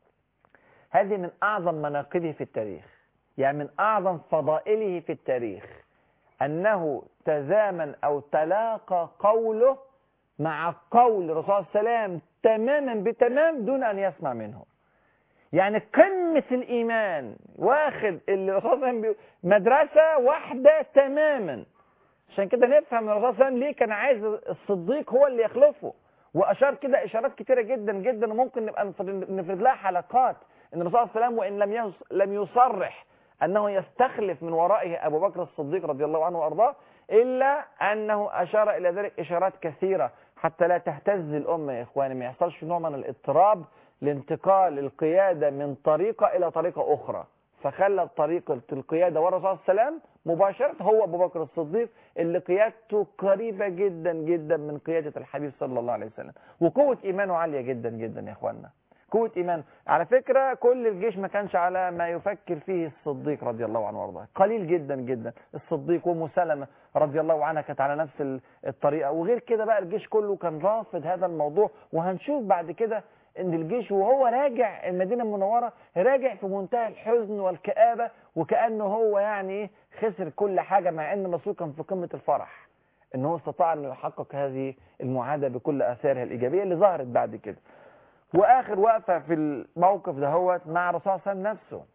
هذه من اعظم مناقبه في التاريخ يعني من اعظم فضائله في التاريخ انه تزامن او تلاقى قوله مع قول الرسول صلى الله عليه وسلم تماما بتمام دون أن يسمع منه يعني قمة الإيمان واخد اللي الرسول صلى الله عليه وسلم بيقول مدرسة واحدة تماما عشان كده نفهم الرسول صلى الله عليه وسلم ليه كان عايز الصديق هو اللي يخلفه وأشار كده إشارات كتيرة جدا جدا وممكن نبقى نفرد نفرد لها حلقات إن الرسول صلى الله عليه وسلم وإن لم يص- لم يصرح أنه يستخلف من ورائه أبو بكر الصديق رضي الله عنه وأرضاه إلا أنه أشار إلى ذلك إشارات كثيرة حتى لا تهتز الأمة يا إخواني ما يحصلش نوع من الاضطراب لانتقال القيادة من طريقة إلى طريقة أخرى فخلى طريقة القيادة والرسول صلى الله عليه وسلم مباشرة هو أبو بكر الصديق اللي قيادته قريبة جدا جدا من قيادة الحبيب صلى الله عليه وسلم وقوة إيمانه عالية جدا جدا يا إخواننا قوة إيمان على فكرة كل الجيش ما كانش على ما يفكر فيه الصديق رضي الله عنه وارضاه قليل جدا جدا الصديق وام سلمة رضي الله عنها كانت على نفس ال- الطريقة وغير كده بقى الجيش كله كان رافض هذا الموضوع وهنشوف بعد كده ان الجيش وهو راجع المدينة المنورة راجع في منتهى الحزن والكآبة وكأنه هو يعني إيه خسر كل حاجة مع ان الرسول كان في قمة الفرح ان هو استطاع انه يحقق هذه المعاهدة بكل اثارها الايجابية اللي ظهرت بعد كده واخر وقفه في الموقف دهوت مع الرسول صلى الله عليه وسلم نفسه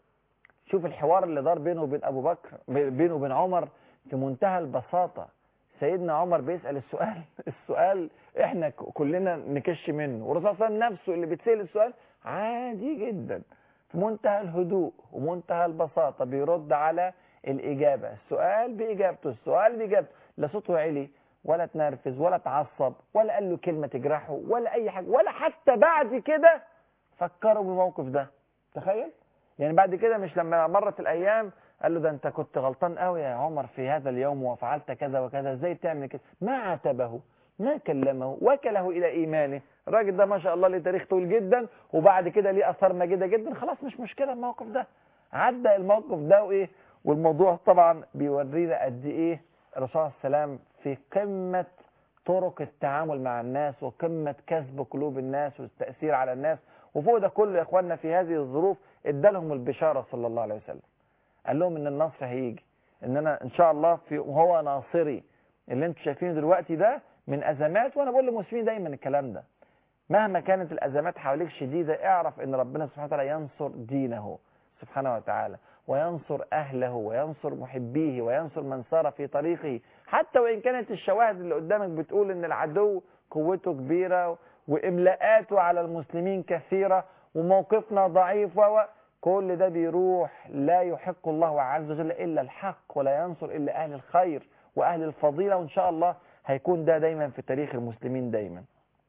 شوف الحوار اللي دار بينه وبين ابو بكر بينه وبين عمر في منتهى البساطه سيدنا عمر بيسال السؤال السؤال احنا ك- كلنا نكش منه والرسول صلى الله عليه وسلم نفسه اللي بيتسال السؤال عادي جدا في منتهى الهدوء ومنتهى البساطه بيرد على الاجابه السؤال باجابته السؤال باجابته لا صوته عالي ولا تنرفز ولا تعصب ولا قال له كلمة تجرحه ولا أي حاجة ولا حتى بعد كده فكروا بالموقف ده تخيل يعني بعد كده مش لما مرت الأيام قال له ده أنت كنت غلطان قوي يا عمر في هذا اليوم وفعلت كذا وكذا ازاي تعمل كده ما عاتبه ما كلمه وكله إلى إيمانه الراجل ده ما شاء الله ليه تاريخ طويل جدا وبعد كده ليه أثار مجيدة جدا خلاص مش مشكلة الموقف ده عدى الموقف ده وإيه والموضوع طبعا بيورينا قد إيه الرسول صلى الله عليه وسلم في قمة طرق التعامل مع الناس وقمة كسب قلوب الناس والتأثير على الناس وفوق ده كله يا اخواننا في هذه الظروف ادالهم البشارة صلى الله عليه وسلم قال لهم ان النصر هيجي ان انا ان شاء الله في وهو ناصري اللي انتم شايفينه دلوقتي ده من ازمات وانا بقول للمسلمين دايما الكلام ده مهما كانت الازمات حواليك شديدة اعرف ان ربنا سبحانه وتعالى ينصر دينه سبحانه وتعالى وينصر أهله وينصر محبيه وينصر من سار في طريقه حتى وإن كانت الشواهد اللي قدامك بتقول إن العدو قوته كبيرة وإملاءاته على المسلمين كثيرة وموقفنا ضعيف و كل ده بيروح لا يحق الله عز وجل إلا الحق ولا ينصر إلا أهل الخير وأهل الفضيلة وإن شاء الله هيكون ده دايما في تاريخ المسلمين دايما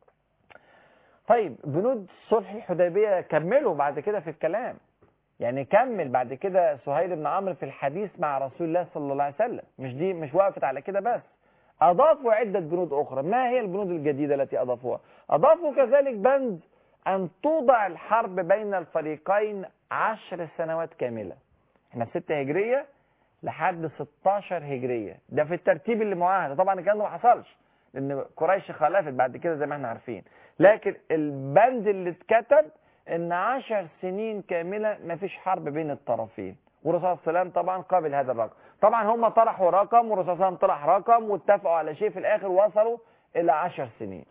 طيب بنود صلح الحديبية كملوا بعد كده في الكلام يعني كمل بعد كده سهيل بن عمرو في الحديث مع رسول الله صلى الله عليه وسلم مش دي مش وقفت على كده بس أضافوا عدة بنود أخرى ما هي البنود الجديدة التي أضافوها أضافوا كذلك بند أن توضع الحرب بين الفريقين عشر سنوات كاملة احنا في 6 هجرية لحد 16 هجرية ده في الترتيب اللي معاهد طبعا الكلام ده ما حصلش لأن قريش خلفت بعد كده زي ما احنا عارفين لكن البند اللي اتكتب ان عشر سنين كاملة ما فيش حرب بين الطرفين والرسول صلى الله عليه وسلم طبعا قابل هذا الرقم طبعا هم طرحوا رقم والرسول صلى الله عليه وسلم طرح رقم واتفقوا على شيء في الاخر وصلوا الى عشر سنين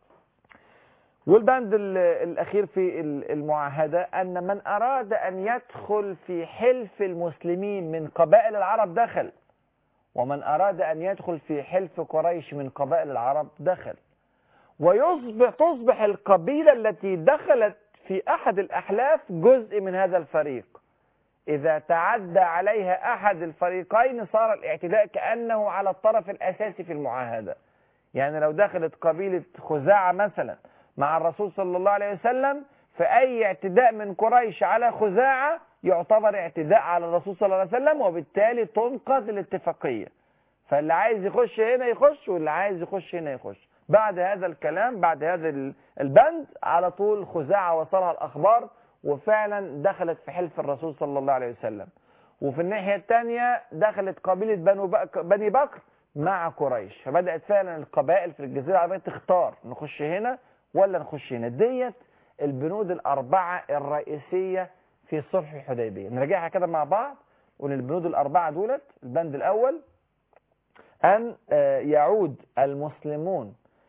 والبند ال- الاخير في ال- المعاهدة ان من اراد ان يدخل في حلف المسلمين من قبائل العرب دخل ومن اراد ان يدخل في حلف قريش من قبائل العرب دخل ويصبح تصبح القبيلة التي دخلت في أحد الأحلاف جزء من هذا الفريق إذا تعدى عليها أحد الفريقين صار الاعتداء كأنه على الطرف الأساسي في المعاهدة يعني لو دخلت قبيلة خزاعة مثلا مع الرسول صلى الله عليه وسلم فأي اعتداء من قريش على خزاعة يعتبر اعتداء على الرسول صلى الله عليه وسلم وبالتالي تنقض الاتفاقية فاللي عايز يخش هنا يخش واللي عايز يخش هنا يخش بعد هذا الكلام بعد هذا ال- البند على طول خزاعة وصلها الأخبار وفعلا دخلت في حلف الرسول صلى الله عليه وسلم وفي الناحية الثانية دخلت قبيلة بنو بك بني بكر مع قريش فبدأت فعلا القبائل في الجزيرة العربية تختار نخش هنا ولا نخش هنا ديت البنود الأربعة الرئيسية في صلح الحديبية نراجعها كده مع بعض ونقول البنود الأربعة دولت البند الأول أن آه، يعود المسلمون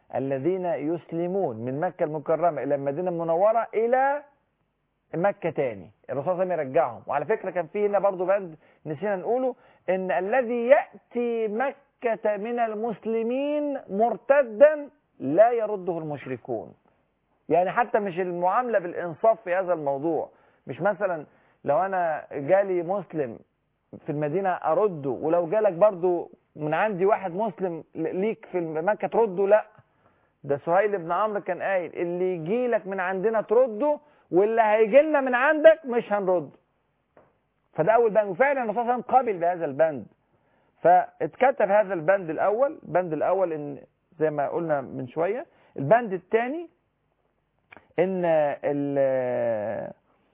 الذين يسلمون من مكة المكرمة إلى المدينة المنورة إلى مكة تاني الرسول صلى الله عليه وسلم يرجعهم وعلى فكرة كان في هنا برضو بند نسينا نقوله إن الذي يأتي مكة من المسلمين مرتدا لا يرده المشركون يعني حتى مش المعاملة بالإنصاف في هذا الموضوع مش مثلا لو أنا جالي مسلم في المدينة أرده ولو جالك برضو من عندي واحد مسلم ليك في مكة ترده لا ده سهيل بن عمرو كان قايل اللي يجي لك من عندنا ترده واللي هيجي لنا من عندك مش هنرد فده اول بند وفعلا الرسول صلى الله عليه وسلم قابل بهذا البند فاتكتب هذا البند الاول البند الاول ان زي ما قلنا من شويه البند الثاني ان ال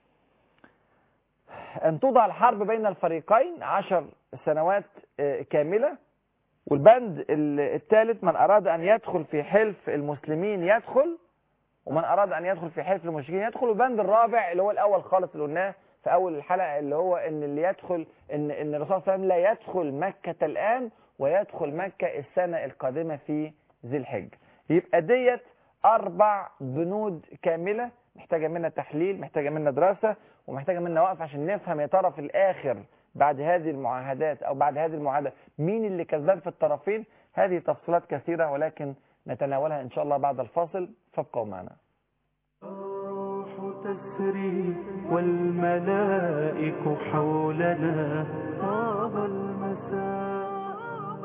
ان توضع الحرب بين الفريقين عشر سنوات كامله والبند الثالث من اراد ان يدخل في حلف المسلمين يدخل ومن اراد ان يدخل في حلف المشركين يدخل والبند الرابع اللي هو الاول خالص اللي قلناه في اول الحلقه اللي هو ان اللي يدخل ان ان الرسول صلى الله عليه وسلم لا يدخل مكه الان ويدخل مكه السنه القادمه في ذي الحجه يبقى ديت اربع بنود كامله محتاجه منا تحليل محتاجه منا دراسه ومحتاجه منا وقف عشان نفهم يا ترى في الاخر بعد هذه المعاهدات او بعد هذه المعاهده مين اللي كسبان في الطرفين هذه تفصيلات كثيره ولكن نتناولها ان شاء الله بعد الفاصل فابقوا معنا الروح تسري والملائك حولنا طاب المساء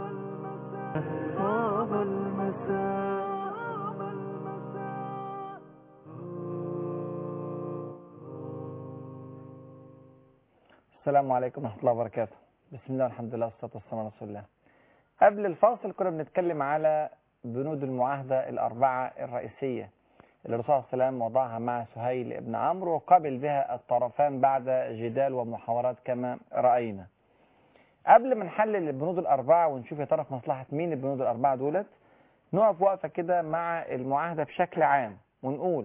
طاب المساء السلام عليكم ورحمه الله وبركاته بسم الله والحمد لله والصلاه والسلام على رسول الله قبل الفاصل كنا بنتكلم على بنود المعاهده الاربعه الرئيسيه اللي الرسول صلى الله عليه وسلم وضعها مع سهيل بن عمرو وقابل بها الطرفان بعد جدال ومحاورات كما راينا قبل ما نحلل البنود الاربعه ونشوف يا ترى في مصلحه مين البنود الاربعه دولت نقف وقفه كده مع المعاهده بشكل عام ونقول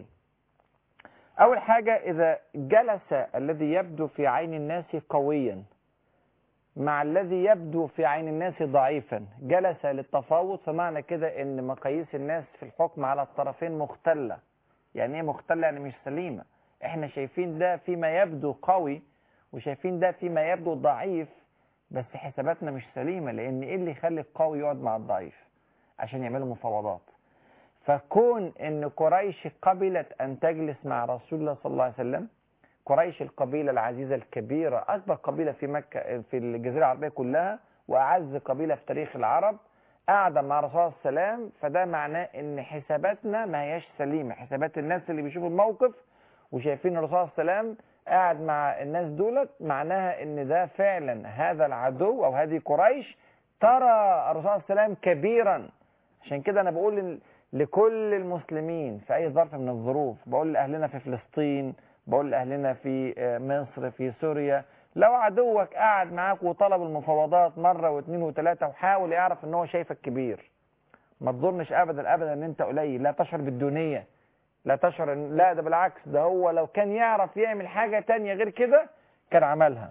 أول حاجة إذا جلس الذي يبدو في عين الناس قويا مع الذي يبدو في عين الناس ضعيفا جلس للتفاوض فمعنى كده ان مقاييس الناس في الحكم على الطرفين مختلة يعني ايه مختلة يعني مش سليمة احنا شايفين ده فيما يبدو قوي وشايفين ده فيما يبدو ضعيف بس حساباتنا مش سليمة لان ايه اللي يخلي القوي يقعد مع الضعيف عشان يعملوا مفاوضات فكون ان قريش قبلت ان تجلس مع رسول الله صلى الله عليه وسلم قريش القبيلة العزيزة الكبيرة أكبر قبيلة في مكة في الجزيرة العربية كلها وأعز قبيلة في تاريخ العرب قاعدة مع رسول الله صلى الله عليه وسلم فده معناه إن حساباتنا ما هياش سليمة حسابات الناس اللي بيشوفوا الموقف وشايفين الرسول صلى الله عليه وسلم قاعد مع الناس دولت معناها إن ده فعلا هذا العدو أو هذه قريش ترى الرسول صلى الله عليه وسلم كبيرا عشان كده أنا بقول لكل المسلمين في أي ظرف من الظروف بقول لأهلنا في فلسطين بقول لأهلنا في مصر في سوريا لو عدوك قاعد معاك وطلب المفاوضات مرة واثنين وثلاثة وحاول يعرف ان هو شايفك كبير ما تظنش ابدا ابدا ان انت قليل لا تشعر بالدونية لا تشعر إن لا ده بالعكس ده هو لو كان يعرف يعمل حاجة تانية غير كده كان عملها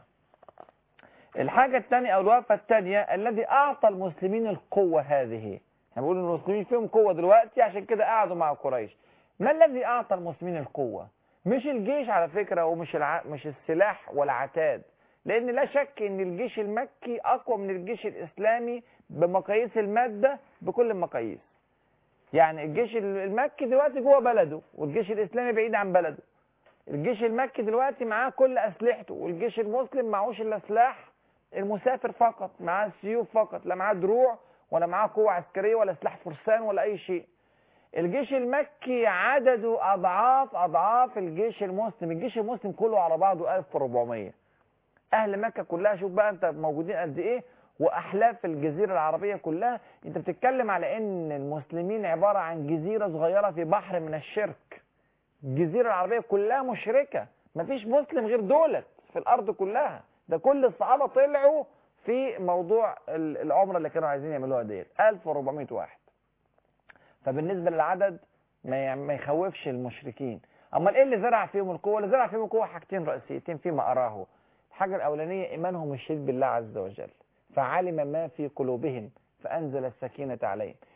الحاجة التانية او الوقفة التانية الذي اعطى المسلمين القوة هذه احنا بنقول ان المسلمين فيهم قوة دلوقتي عشان كده قعدوا مع قريش ما الذي اعطى المسلمين القوة مش الجيش على فكرة ومش الع... مش السلاح والعتاد لان لا شك ان الجيش المكي اقوى من الجيش الاسلامي بمقاييس المادة بكل المقاييس يعني الجيش المكي دلوقتي جوه بلده والجيش الاسلامي بعيد عن بلده الجيش المكي دلوقتي معاه كل اسلحته والجيش المسلم معهوش الا سلاح المسافر فقط معاه سيوف فقط لا معاه دروع ولا معاه قوة عسكرية ولا سلاح فرسان ولا اي شيء الجيش المكي عدده اضعاف اضعاف الجيش المسلم الجيش المسلم كله على بعضه 1400 اهل مكة كلها شوف بقى انت موجودين قد ايه واحلاف الجزيرة العربية كلها انت بتتكلم على ان المسلمين عبارة عن جزيرة صغيرة في بحر من الشرك الجزيرة العربية كلها مشركة مفيش مسلم غير دولت في الارض كلها ده كل الصحابة طلعوا في موضوع العمرة اللي كانوا عايزين يعملوها ديت 1400 واحد فبالنسبة للعدد ما يخوفش المشركين اما ايه اللي زرع فيهم القوة اللي زرع فيهم القوة حاجتين رئيسيتين فيما اراه الحاجة الاولانية ايمانهم الشديد بالله عز وجل فعلم ما في قلوبهم فانزل السكينة عليهم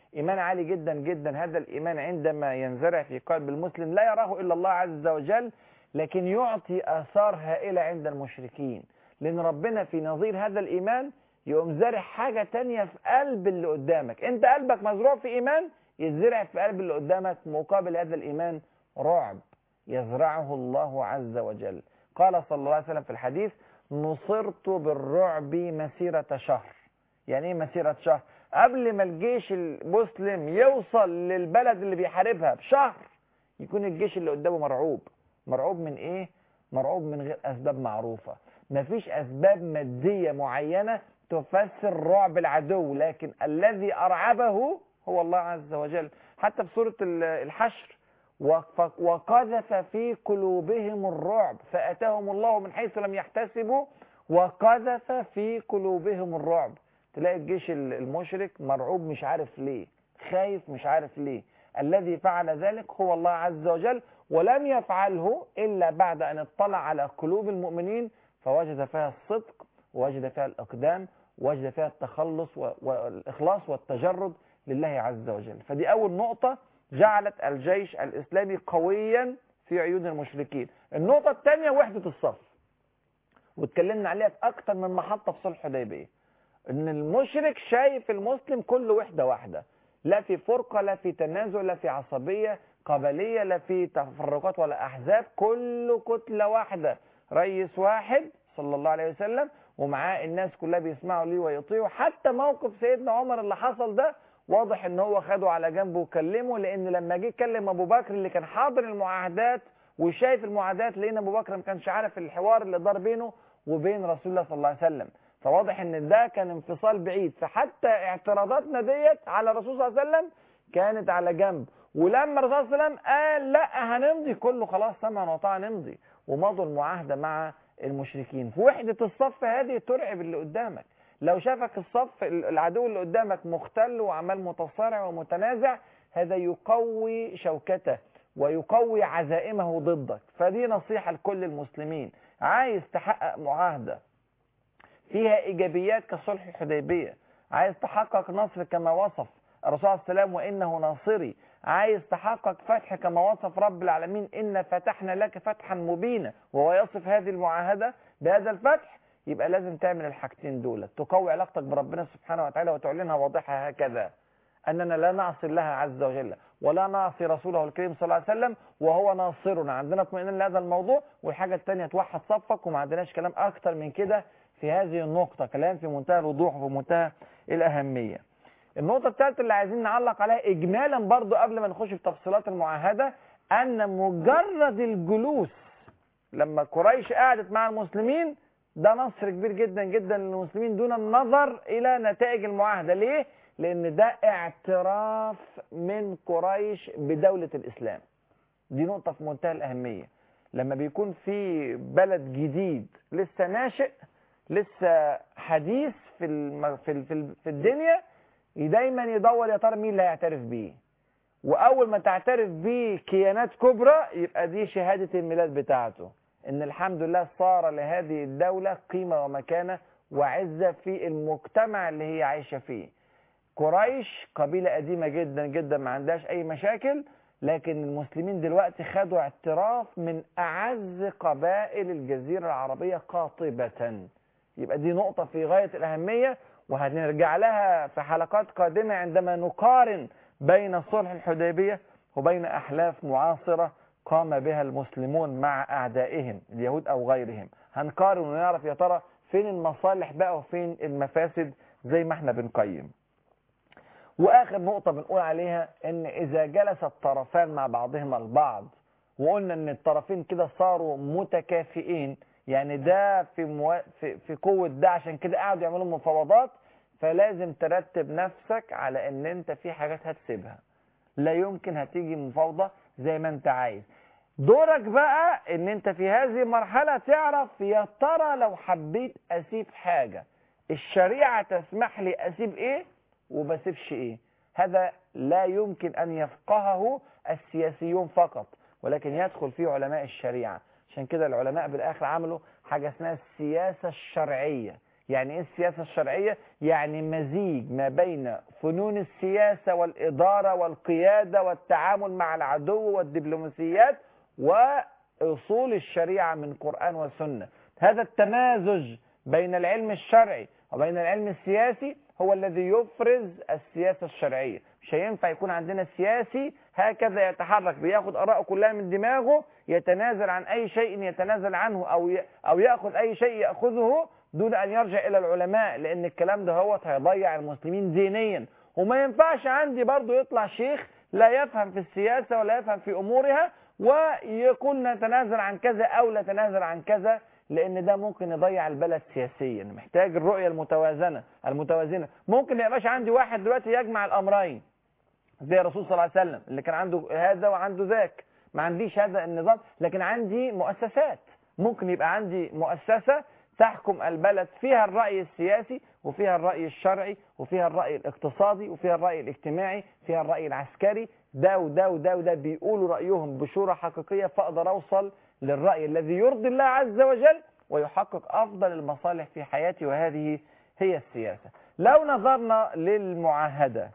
إيمان عالي جدا جدا هذا الإيمان عندما ينزرع في قلب المسلم لا يراه إلا الله عز وجل لكن يعطي آثار هائلة عند المشركين لأن ربنا في نظير هذا الإيمان يقوم زارع حاجة تانية في قلب اللي قدامك أنت قلبك مزروع في إيمان يزرع في قلب اللي قدامك مقابل هذا الإيمان رعب يزرعه الله عز وجل قال صلى الله عليه وسلم في الحديث نصرت بالرعب مسيرة شهر يعني ايه مسيرة شهر قبل ما الجيش المسلم يوصل للبلد اللي بيحاربها بشهر يكون الجيش اللي قدامه مرعوب مرعوب من ايه مرعوب من غير اسباب معروفة مفيش اسباب مادية معينة تفسر رعب العدو لكن الذي ارعبه هو الله عز وجل حتى في سورة الحشر وف- وقذف في قلوبهم الرعب فأتاهم الله من حيث لم يحتسبوا وقذف في قلوبهم الرعب تلاقي الجيش ال- المشرك مرعوب مش عارف ليه خايف مش عارف ليه الذي فعل ذلك هو الله عز وجل ولم يفعله إلا بعد أن اطلع على قلوب المؤمنين فوجد فيها الصدق ووجد فيها الإقدام ووجد فيها التخلص و- والإخلاص والتجرد لله عز وجل فدي أول نقطة جعلت الجيش الإسلامي قويا في عيون المشركين النقطة الثانية وحدة الصف واتكلمنا عليها في أكتر من محطة في صلح الحديبية إن المشرك شايف المسلم كل وحدة واحدة لا في فرقة لا في تنازع لا في عصبية قبلية لا في تفرقات ولا أحزاب كله كتلة واحدة رئيس واحد صلى الله عليه وسلم ومعاه الناس كلها بيسمعوا ليه ويطيعوا حتى موقف سيدنا عمر اللي حصل ده واضح ان هو خده على جنبه وكلمه لان لما جه يكلم ابو بكر اللي كان حاضر المعاهدات وشايف المعاهدات لان ابو بكر ما كانش عارف الحوار اللي دار بينه وبين رسول الله صلى الله عليه وسلم فواضح ان ده كان انفصال بعيد فحتى اعتراضاتنا ديت على الرسول صلى الله عليه وسلم كانت على جنب ولما الرسول صلى الله عليه وسلم قال لا هنمضي كله خلاص سمعا وطاعا نمضي ومضوا المعاهده مع المشركين في وحده الصف هذه ترعب اللي قدامك لو شافك الصف العدو اللي قدامك مختل وعمال متصارع ومتنازع هذا يقوي شوكته ويقوي عزائمه ضدك فدي نصيحة لكل المسلمين عايز تحقق معاهدة فيها إيجابيات كصلح الحديبية عايز تحقق نصر كما وصف الرسول عليه السلام وإنه ناصري عايز تحقق فتح كما وصف رب العالمين إن فتحنا لك فتحا مبينا وهو يصف هذه المعاهدة بهذا الفتح يبقى لازم تعمل الحاجتين دول تقوي علاقتك بربنا سبحانه وتعالى وتعلنها واضحة هكذا أننا لا نعصي الله عز وجل ولا نعصي رسوله الكريم صلى الله عليه وسلم وهو ناصرنا عندنا اطمئنان لهذا الموضوع والحاجة الثانية توحد صفك وما عندناش كلام أكتر من كده في هذه النقطة كلام في منتهى الوضوح وفي منتهى الأهمية النقطة الثالثة اللي عايزين نعلق عليها إجمالا برضو قبل ما نخش في تفصيلات المعاهدة أن مجرد الجلوس لما قريش قعدت مع المسلمين ده نصر كبير جدا جدا للمسلمين دون النظر إلى نتائج المعاهدة ليه؟ لأن ده اعتراف من قريش بدولة الإسلام دي نقطة في منتهى الأهمية لما بيكون في بلد جديد لسه ناشئ لسه حديث في الم... في ال... في, ال... في الدنيا دايما يدور يا ترى مين اللي هيعترف بيه واول ما تعترف بيه كيانات كبرى يبقى دي شهاده الميلاد بتاعته ان الحمد لله صار لهذه الدوله قيمه ومكانه وعزه في المجتمع اللي هي عايشه فيه قريش قبيله قديمه جدا جدا ما عندهاش اي مشاكل لكن المسلمين دلوقتي خدوا اعتراف من اعز قبائل الجزيره العربيه قاطبه يبقى دي نقطه في غايه الاهميه وهنرجع لها في حلقات قادمة عندما نقارن بين صلح الحديبية وبين أحلاف معاصرة قام بها المسلمون مع أعدائهم اليهود أو غيرهم هنقارن ونعرف يا ترى فين المصالح بقى وفين المفاسد زي ما احنا بنقيم وآخر نقطة بنقول عليها إن إذا جلس الطرفان مع بعضهما البعض وقلنا إن الطرفين كده صاروا متكافئين يعني ده في مو... في في قوه ده عشان كده قعدوا يعملوا مفاوضات فلازم ترتب نفسك على ان انت في حاجات هتسيبها لا يمكن هتيجي مفاوضه زي ما انت عايز دورك بقى ان انت في هذه المرحله تعرف يا ترى لو حبيت اسيب حاجه الشريعه تسمح لي اسيب ايه وبسيبش ايه هذا لا يمكن ان يفقهه السياسيون فقط ولكن يدخل فيه علماء الشريعه عشان كده العلماء بالاخر عملوا حاجه اسمها السياسه الشرعيه يعني ايه السياسة الشرعية يعني مزيج ما بين فنون السياسة والإدارة والقيادة والتعامل مع العدو والدبلوماسيات وأصول الشريعة من قرآن وسنة هذا التمازج بين العلم الشرعي وبين العلم السياسي هو الذي يفرز السياسة الشرعية مش هينفع يكون عندنا سياسي هكذا يتحرك بياخد آراءه كلها من دماغه يتنازل عن أي شيء يتنازل عنه أو ي... أو يأخذ أي شيء يأخذه دون أن يرجع إلى العلماء لأن الكلام ده هو هيضيع المسلمين دينيا وما ينفعش عندي برضو يطلع شيخ لا يفهم في السياسة ولا يفهم في أمورها ويقول نتنازل عن كذا أو لا نتنازل عن كذا لان ده ممكن يضيع البلد سياسيا محتاج الرؤيه المتوازنه المتوازنه ممكن ما يبقاش عندي واحد دلوقتي يجمع الامرين زي الرسول صلى الله عليه وسلم اللي كان عنده هذا وعنده ذاك ما عنديش هذا النظام لكن عندي مؤسسات ممكن يبقى عندي مؤسسه تحكم البلد فيها الرأي السياسي وفيها الرأي الشرعي وفيها الرأي الاقتصادي وفيها الرأي الاجتماعي فيها الرأي العسكري ده وده وده وده بيقولوا رأيهم بشورى حقيقية فأقدر أوصل للرأي الذي يرضي الله عز وجل ويحقق أفضل المصالح في حياتي وهذه هي السياسة لو نظرنا للمعاهدة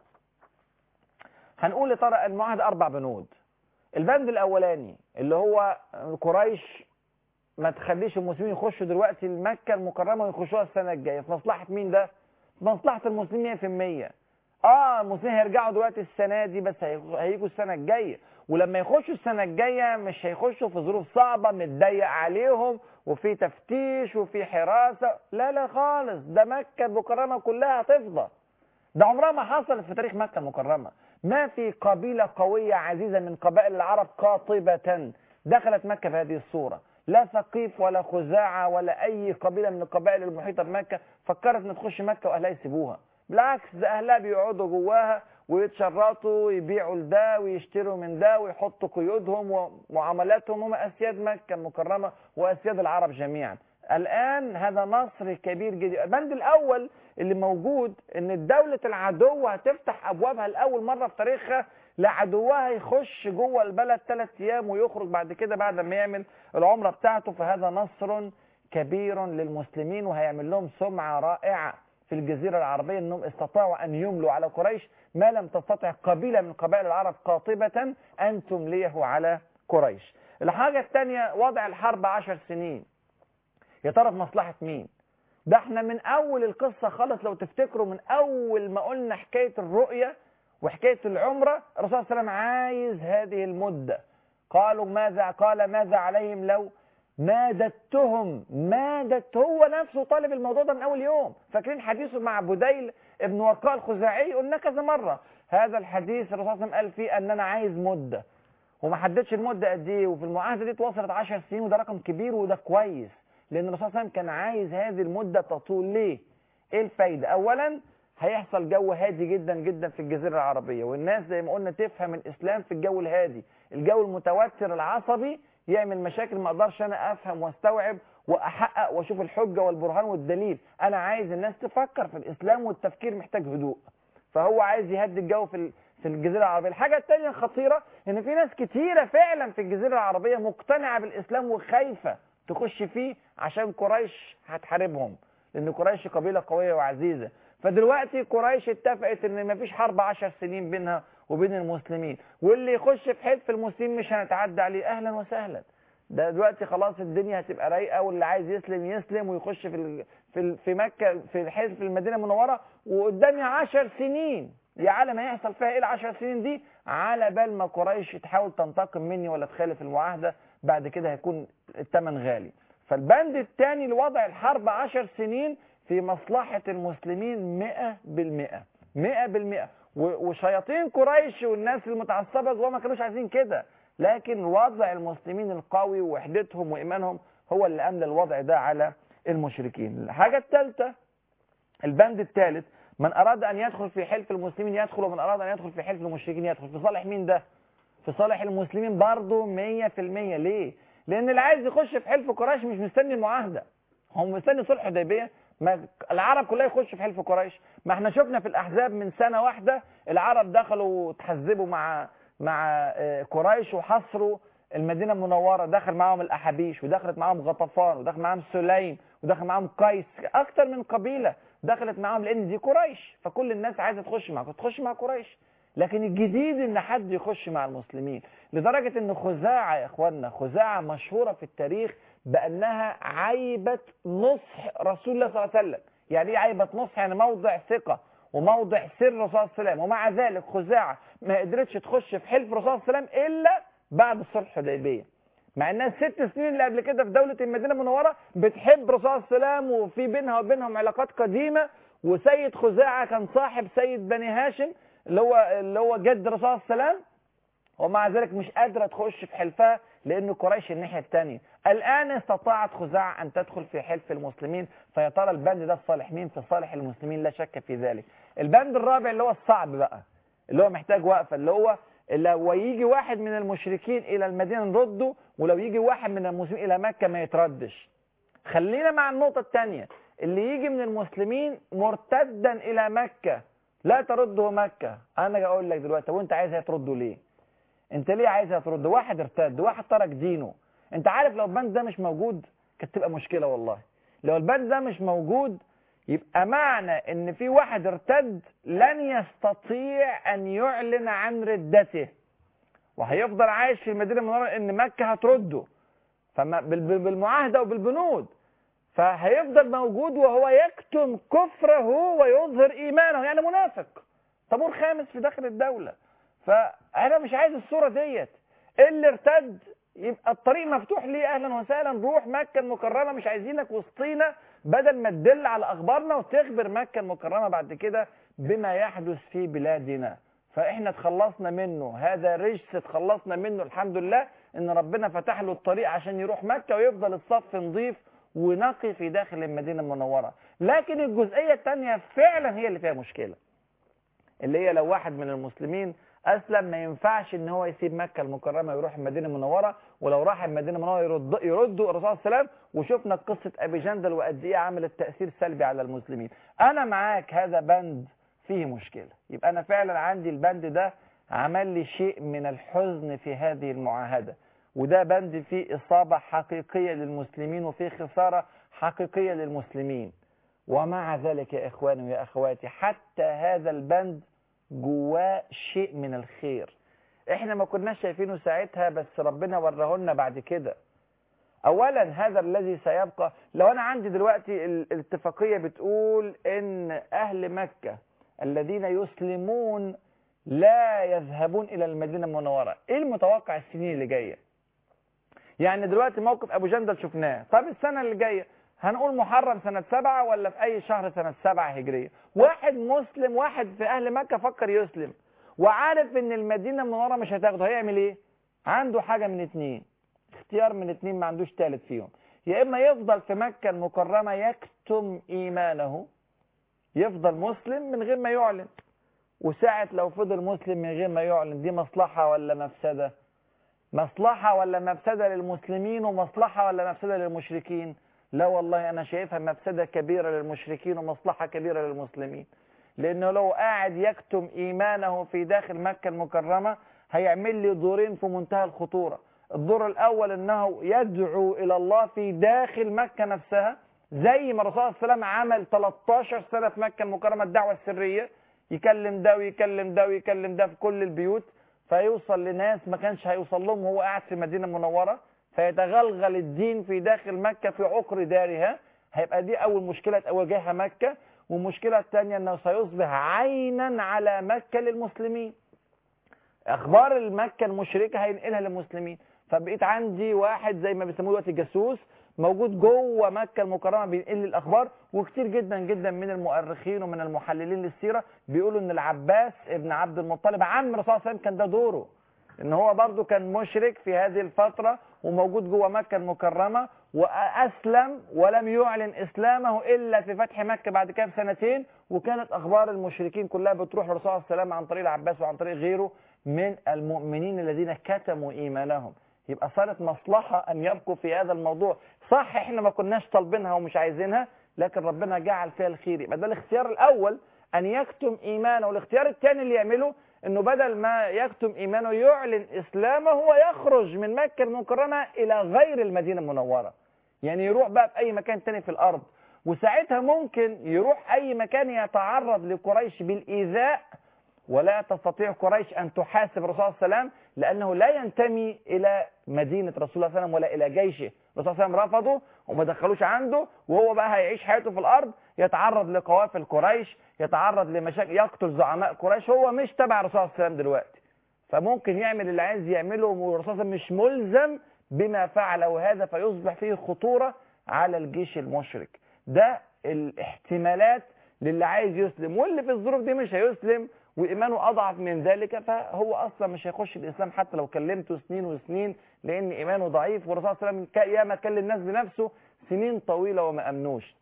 هنقول يا ترى المعاهدة أربع بنود البند الأولاني اللي هو قريش ما تخليش المسلمين يخشوا دلوقتي مكة المكرمة ويخشوها السنة الجاية في مصلحة مين ده؟ في مصلحة المسلمين 100% اه المسلمين هيرجعوا دلوقتي السنة دي بس هيجوا السنة الجاية ولما يخشوا السنة الجاية مش هيخشوا في ظروف صعبة متضيق عليهم وفي تفتيش وفي حراسة لا لا خالص ده مكة المكرمة كلها هتفضى ده عمرها ما حصلت في تاريخ مكة المكرمة ما في قبيلة قوية عزيزة من قبائل العرب قاطبة دخلت مكة في هذه الصورة لا ثقيف ولا خزاعة ولا أي قبيلة من القبائل المحيطة بمكة فكرت إن تخش مكة وأهلها يسيبوها بالعكس ده أهلها بيقعدوا جواها ويتشرطوا يبيعوا لده ويشتروا من ده ويحطوا قيودهم ومعاملاتهم هم أسياد مكة المكرمة وأسياد العرب جميعا الآن هذا نصر كبير جدا البند الأول اللي موجود إن دولة العدو هتفتح أبوابها لأول مرة في تاريخها لعدوها يخش جوه البلد ثلاث أيام ويخرج بعد كده بعد ما يعمل العمرة بتاعته فهذا نصر كبير للمسلمين وهيعمل لهم سمعة رائعة في الجزيرة العربية أنهم استطاعوا أن يملوا على قريش ما لم تستطع قبيلة من قبائل العرب قاطبة أن تمليه على قريش الحاجة الثانية وضع الحرب عشر سنين يا ترى في مصلحة مين ده احنا من أول القصة خالص لو تفتكروا من أول ما قلنا حكاية الرؤية وحكاية العمرة الرسول صلى الله عليه وسلم عايز هذه المدة قالوا ماذا قال ماذا عليهم لو مادتهم مادت هو نفسه طالب الموضوع ده من اول يوم فاكرين حديثه مع بديل ابن ورقاء الخزاعي قلنا كذا مره هذا الحديث الرسول صلى الله عليه وسلم قال فيه ان انا عايز مده وما حددش المده قد ايه وفي المعاهده دي اتوصلت 10 سنين وده رقم كبير وده كويس لان الرسول صلى الله عليه وسلم كان عايز هذه المده تطول ليه ايه الفايده اولا هيحصل جو هادي جدا جدا في الجزيره العربيه والناس زي ما قلنا تفهم الاسلام في الجو الهادي الجو المتوتر العصبي يعمل مشاكل ما اقدرش انا افهم واستوعب واحقق واشوف الحجه والبرهان والدليل انا عايز الناس تفكر في الاسلام والتفكير محتاج هدوء فهو عايز يهدي الجو في في الجزيره العربيه الحاجه الثانيه الخطيره ان في ناس كتيره فعلا في الجزيره العربيه مقتنعه بالاسلام وخايفه تخش فيه عشان قريش هتحاربهم لان قريش قبيله قويه وعزيزه فدلوقتي قريش اتفقت ان مفيش حرب عشر سنين بينها وبين المسلمين واللي يخش في حلف المسلمين مش هنتعدى عليه اهلا وسهلا ده دلوقتي خلاص الدنيا هتبقى رايقه واللي عايز يسلم يسلم ويخش في ال... في ال... في مكه في الحلف في المدينه المنوره وقدامي عشر سنين يا عالم هيحصل فيها ايه العشر سنين دي على بال ما قريش تحاول تنتقم مني ولا تخالف المعاهده بعد كده هيكون الثمن غالي فالبند الثاني لوضع الحرب عشر سنين في مصلحة المسلمين مئة بالمئة مئة بالمئة وشياطين قريش والناس المتعصبة جوا ما كانوش عايزين كده لكن وضع المسلمين القوي ووحدتهم وإيمانهم هو اللي أملى الوضع ده على المشركين الحاجة الثالثة البند الثالث من أراد أن يدخل في حلف المسلمين يدخل ومن أراد أن يدخل في حلف المشركين يدخل في صالح مين ده في صالح المسلمين برضه مية في المية ليه لأن اللي عايز يخش في حلف قريش مش مستني المعاهدة هم مستني صلح حديبية ما العرب كلها يخش في حلف قريش ما احنا شفنا في الاحزاب من سنه واحده العرب دخلوا وتحزبوا مع مع قريش وحصروا المدينة المنورة دخل معاهم الأحابيش ودخلت معاهم غطفان ودخل معاهم سليم ودخل معاهم قيس أكتر من قبيلة دخلت معاهم لأن دي قريش فكل الناس عايزة تخش معاهم تخش مع قريش لكن الجديد ان حد يخش مع المسلمين لدرجة ان خزاعة يا اخوانا خزاعة مشهورة في التاريخ بانها عيبة نصح رسول الله صلى الله عليه وسلم يعني ايه عيبة نصح يعني موضع ثقة وموضع سر الرسول صلى الله عليه وسلم ومع ذلك خزاعة ما قدرتش تخش في حلف الرسول صلى الله عليه وسلم الا بعد الصلح الحديبية مع انها الست سنين اللي قبل كده في دولة المدينة المنورة بتحب الرسول صلى الله عليه وسلم وفي بينها وبينهم علاقات قديمة وسيد خزاعة كان صاحب سيد بني هاشم اللي هو اللي هو جد الرسول صلى الله عليه وسلم ومع ذلك مش قادرة تخش في حلفها لأن قريش الناحية الثانية الآن استطاعت خزاعة أن تدخل في حلف المسلمين فيا ترى البند ده في صالح مين في صالح المسلمين لا شك في ذلك البند الرابع اللي هو الصعب بقى اللي هو محتاج وقفة اللي هو لو يجي واحد من المشركين إلى المدينة نرده ولو يجي واحد من المسلمين إلى مكة ما يتردش خلينا مع النقطة الثانية اللي يجي من المسلمين مرتدا إلى مكة لا ترده مكة انا اقول لك دلوقتي وانت عايزها ترده ليه انت ليه عايزها ترده واحد ارتد واحد ترك دينه انت عارف لو البند ده مش موجود كانت تبقى مشكلة والله لو البند ده مش موجود يبقى معنى ان في واحد ارتد لن يستطيع ان يعلن عن ردته وهيفضل عايش في المدينة المنورة ان مكة هترده فما بالمعاهدة وبالبنود فهيفضل موجود وهو يكتم كفره ويظهر ايمانه يعني منافق طابور خامس في داخل الدولة فانا مش عايز الصورة ديت اللي ارتد يبقى الطريق مفتوح ليه اهلا وسهلا روح مكة المكرمة مش عايزينك وسطينا بدل ما تدل على اخبارنا وتخبر مكة المكرمة بعد كده بما يحدث في بلادنا فاحنا اتخلصنا منه هذا رجس اتخلصنا منه الحمد لله ان ربنا فتح له الطريق عشان يروح مكة ويفضل الصف نظيف ونقي في داخل المدينة المنورة لكن الجزئية الثانية فعلا هي اللي فيها مشكلة اللي هي لو واحد من المسلمين أسلم ما ينفعش إن هو يسيب مكة المكرمة ويروح المدينة المنورة ولو راح المدينة المنورة يرد يردوا الرسول صلى الله عليه وسلم وشفنا قصة أبي جندل وقد إيه عملت تأثير سلبي على المسلمين أنا معاك هذا بند فيه مشكلة يبقى أنا فعلا عندي البند ده عمل لي شيء من الحزن في هذه المعاهدة وده بند فيه إصابة حقيقية للمسلمين وفيه خسارة حقيقية للمسلمين ومع ذلك يا إخواني ويا أخواتي حتى هذا البند جواه شيء من الخير احنا ما كناش شايفينه ساعتها بس ربنا وراه لنا بعد كده اولا هذا الذي سيبقى لو انا عندي دلوقتي الاتفاقية بتقول ان اهل مكة الذين يسلمون لا يذهبون الى المدينة المنورة ايه المتوقع السنين اللي جايه يعني دلوقتي موقف ابو جندل شفناه طب السنة اللي جاية هنقول محرم سنة سبعة ولا في اي شهر سنة سبعة هجرية واحد مسلم واحد في اهل مكة فكر يسلم وعارف ان المدينة المنورة مش هتاخده هيعمل ايه عنده حاجة من اتنين اختيار من اتنين ما عندوش تالت فيهم يا اما يفضل في مكة المكرمة يكتم ايمانه يفضل مسلم من غير ما يعلن وساعة لو فضل مسلم من غير ما يعلن دي مصلحة ولا مفسدة مصلحة ولا مفسدة للمسلمين ومصلحة ولا مفسدة للمشركين لا والله أنا شايفها مفسدة كبيرة للمشركين ومصلحة كبيرة للمسلمين لأنه لو قاعد يكتم إيمانه في داخل مكة المكرمة هيعمل لي دورين في منتهى الخطورة الدور الأول أنه يدعو إلى الله في داخل مكة نفسها زي ما الرسول صلى الله عليه وسلم عمل 13 سنة في مكة المكرمة الدعوة السرية يكلم ده ويكلم ده ويكلم ده في كل البيوت فيوصل لناس ما كانش هيوصل لهم وهو قاعد في المدينة المنورة فيتغلغل الدين في داخل مكة في عقر دارها هيبقى دي أول مشكلة تواجهها مكة والمشكلة الثانية أنه سيصبح عينا على مكة للمسلمين أخبار المكة المشركة هينقلها للمسلمين فبقيت عندي واحد زي ما بيسموه دلوقتي جاسوس موجود جوه مكة المكرمة بينقل لي الأخبار وكتير جدا جدا من المؤرخين ومن المحللين للسيرة بيقولوا إن العباس ابن عبد المطلب عم الرسول صلى الله عليه وسلم كان ده دوره إن هو برضه كان مشرك في هذه الفترة وموجود جوه مكة المكرمة وأسلم ولم يعلن إسلامه إلا في فتح مكة بعد كده بسنتين وكانت أخبار المشركين كلها بتروح للرسول صلى الله عليه وسلم عن طريق العباس وعن طريق غيره من المؤمنين الذين كتموا إيمانهم يبقى صارت مصلحة أن يبقوا في هذا الموضوع صح إحنا ما كناش طالبينها ومش عايزينها لكن ربنا جعل فيها الخير يبقى ده الاختيار الأول أن يكتم إيمانه والاختيار الثاني اللي يعمله انه بدل ما يكتم ايمانه يعلن اسلامه هو يخرج من مكه المكرمه الى غير المدينه المنوره يعني يروح بقى في اي مكان تاني في الارض وساعتها ممكن يروح اي مكان يتعرض لقريش بالايذاء ولا تستطيع قريش ان تحاسب الرسول صلى الله عليه وسلم لانه لا ينتمي الى مدينه رسول الله صلى الله عليه وسلم ولا الى جيشه الرسول صلى الله عليه وسلم رفضه وما دخلوش عنده وهو بقى هيعيش حياته في الارض يتعرض لقوافل قريش يتعرض لمشاكل يقتل زعماء قريش هو مش تبع الرسول صلى الله عليه وسلم دلوقتي فممكن يعمل اللي عايز يعمله والرسول صلى الله عليه وسلم مش ملزم بما فعله هذا فيصبح فيه خطوره على الجيش المشرك ده الاحتمالات للي عايز يسلم واللي في الظروف دي مش هيسلم وايمانه اضعف من ذلك فهو اصلا مش هيخش الاسلام حتى لو كلمته سنين وسنين لان ايمانه ضعيف والرسول صلى الله عليه وسلم ياما كلم الناس بنفسه سنين طويله وما امنوش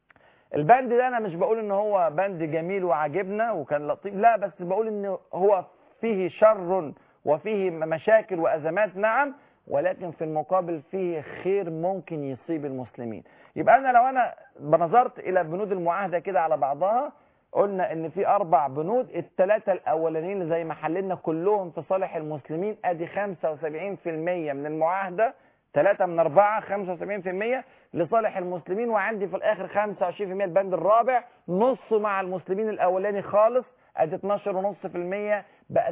البند ده انا مش بقول ان هو بند جميل وعاجبنا وكان لطيف لا بس بقول ان هو فيه شر وفيه مشاكل وازمات نعم ولكن في المقابل فيه خير ممكن يصيب المسلمين يبقى انا لو انا نظرت الى بنود المعاهده كده على بعضها قلنا ان في اربع بنود الثلاثه الاولانيين زي ما حللنا كلهم في صالح المسلمين ادي 75% من المعاهده ثلاثة من أربعة 75% لصالح المسلمين وعندي في الآخر 25% البند الرابع نص مع المسلمين الأولاني خالص ادي 12.5% بقت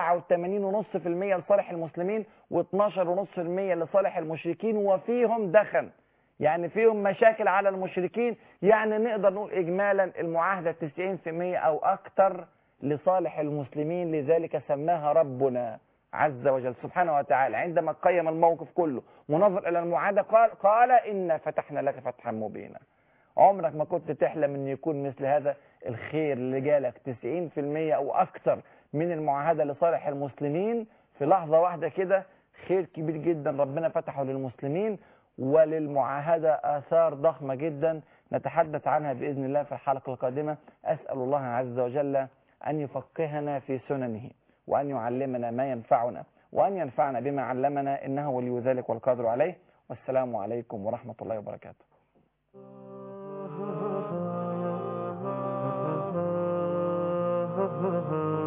87.5% لصالح المسلمين و12.5% لصالح المشركين وفيهم دخن يعني فيهم مشاكل على المشركين يعني نقدر نقول اجمالا المعاهده 90% او اكثر لصالح المسلمين لذلك سماها ربنا عز وجل سبحانه وتعالى عندما قيم الموقف كله ونظر الى المعاهده قال قال ان فتحنا لك فتحا مبينا عمرك ما كنت تحلم ان يكون مثل هذا الخير اللي جالك 90% او اكثر من المعاهده لصالح المسلمين في لحظه واحده كده خير كبير جدا ربنا فتحه للمسلمين وللمعاهدة آثار ضخمة جدا نتحدث عنها بإذن الله في الحلقة القادمة أسأل الله عز وجل أن يفقهنا في سننه وأن يعلمنا ما ينفعنا وأن ينفعنا بما علمنا إنه ولي ذلك والقادر عليه والسلام عليكم ورحمة الله وبركاته Ah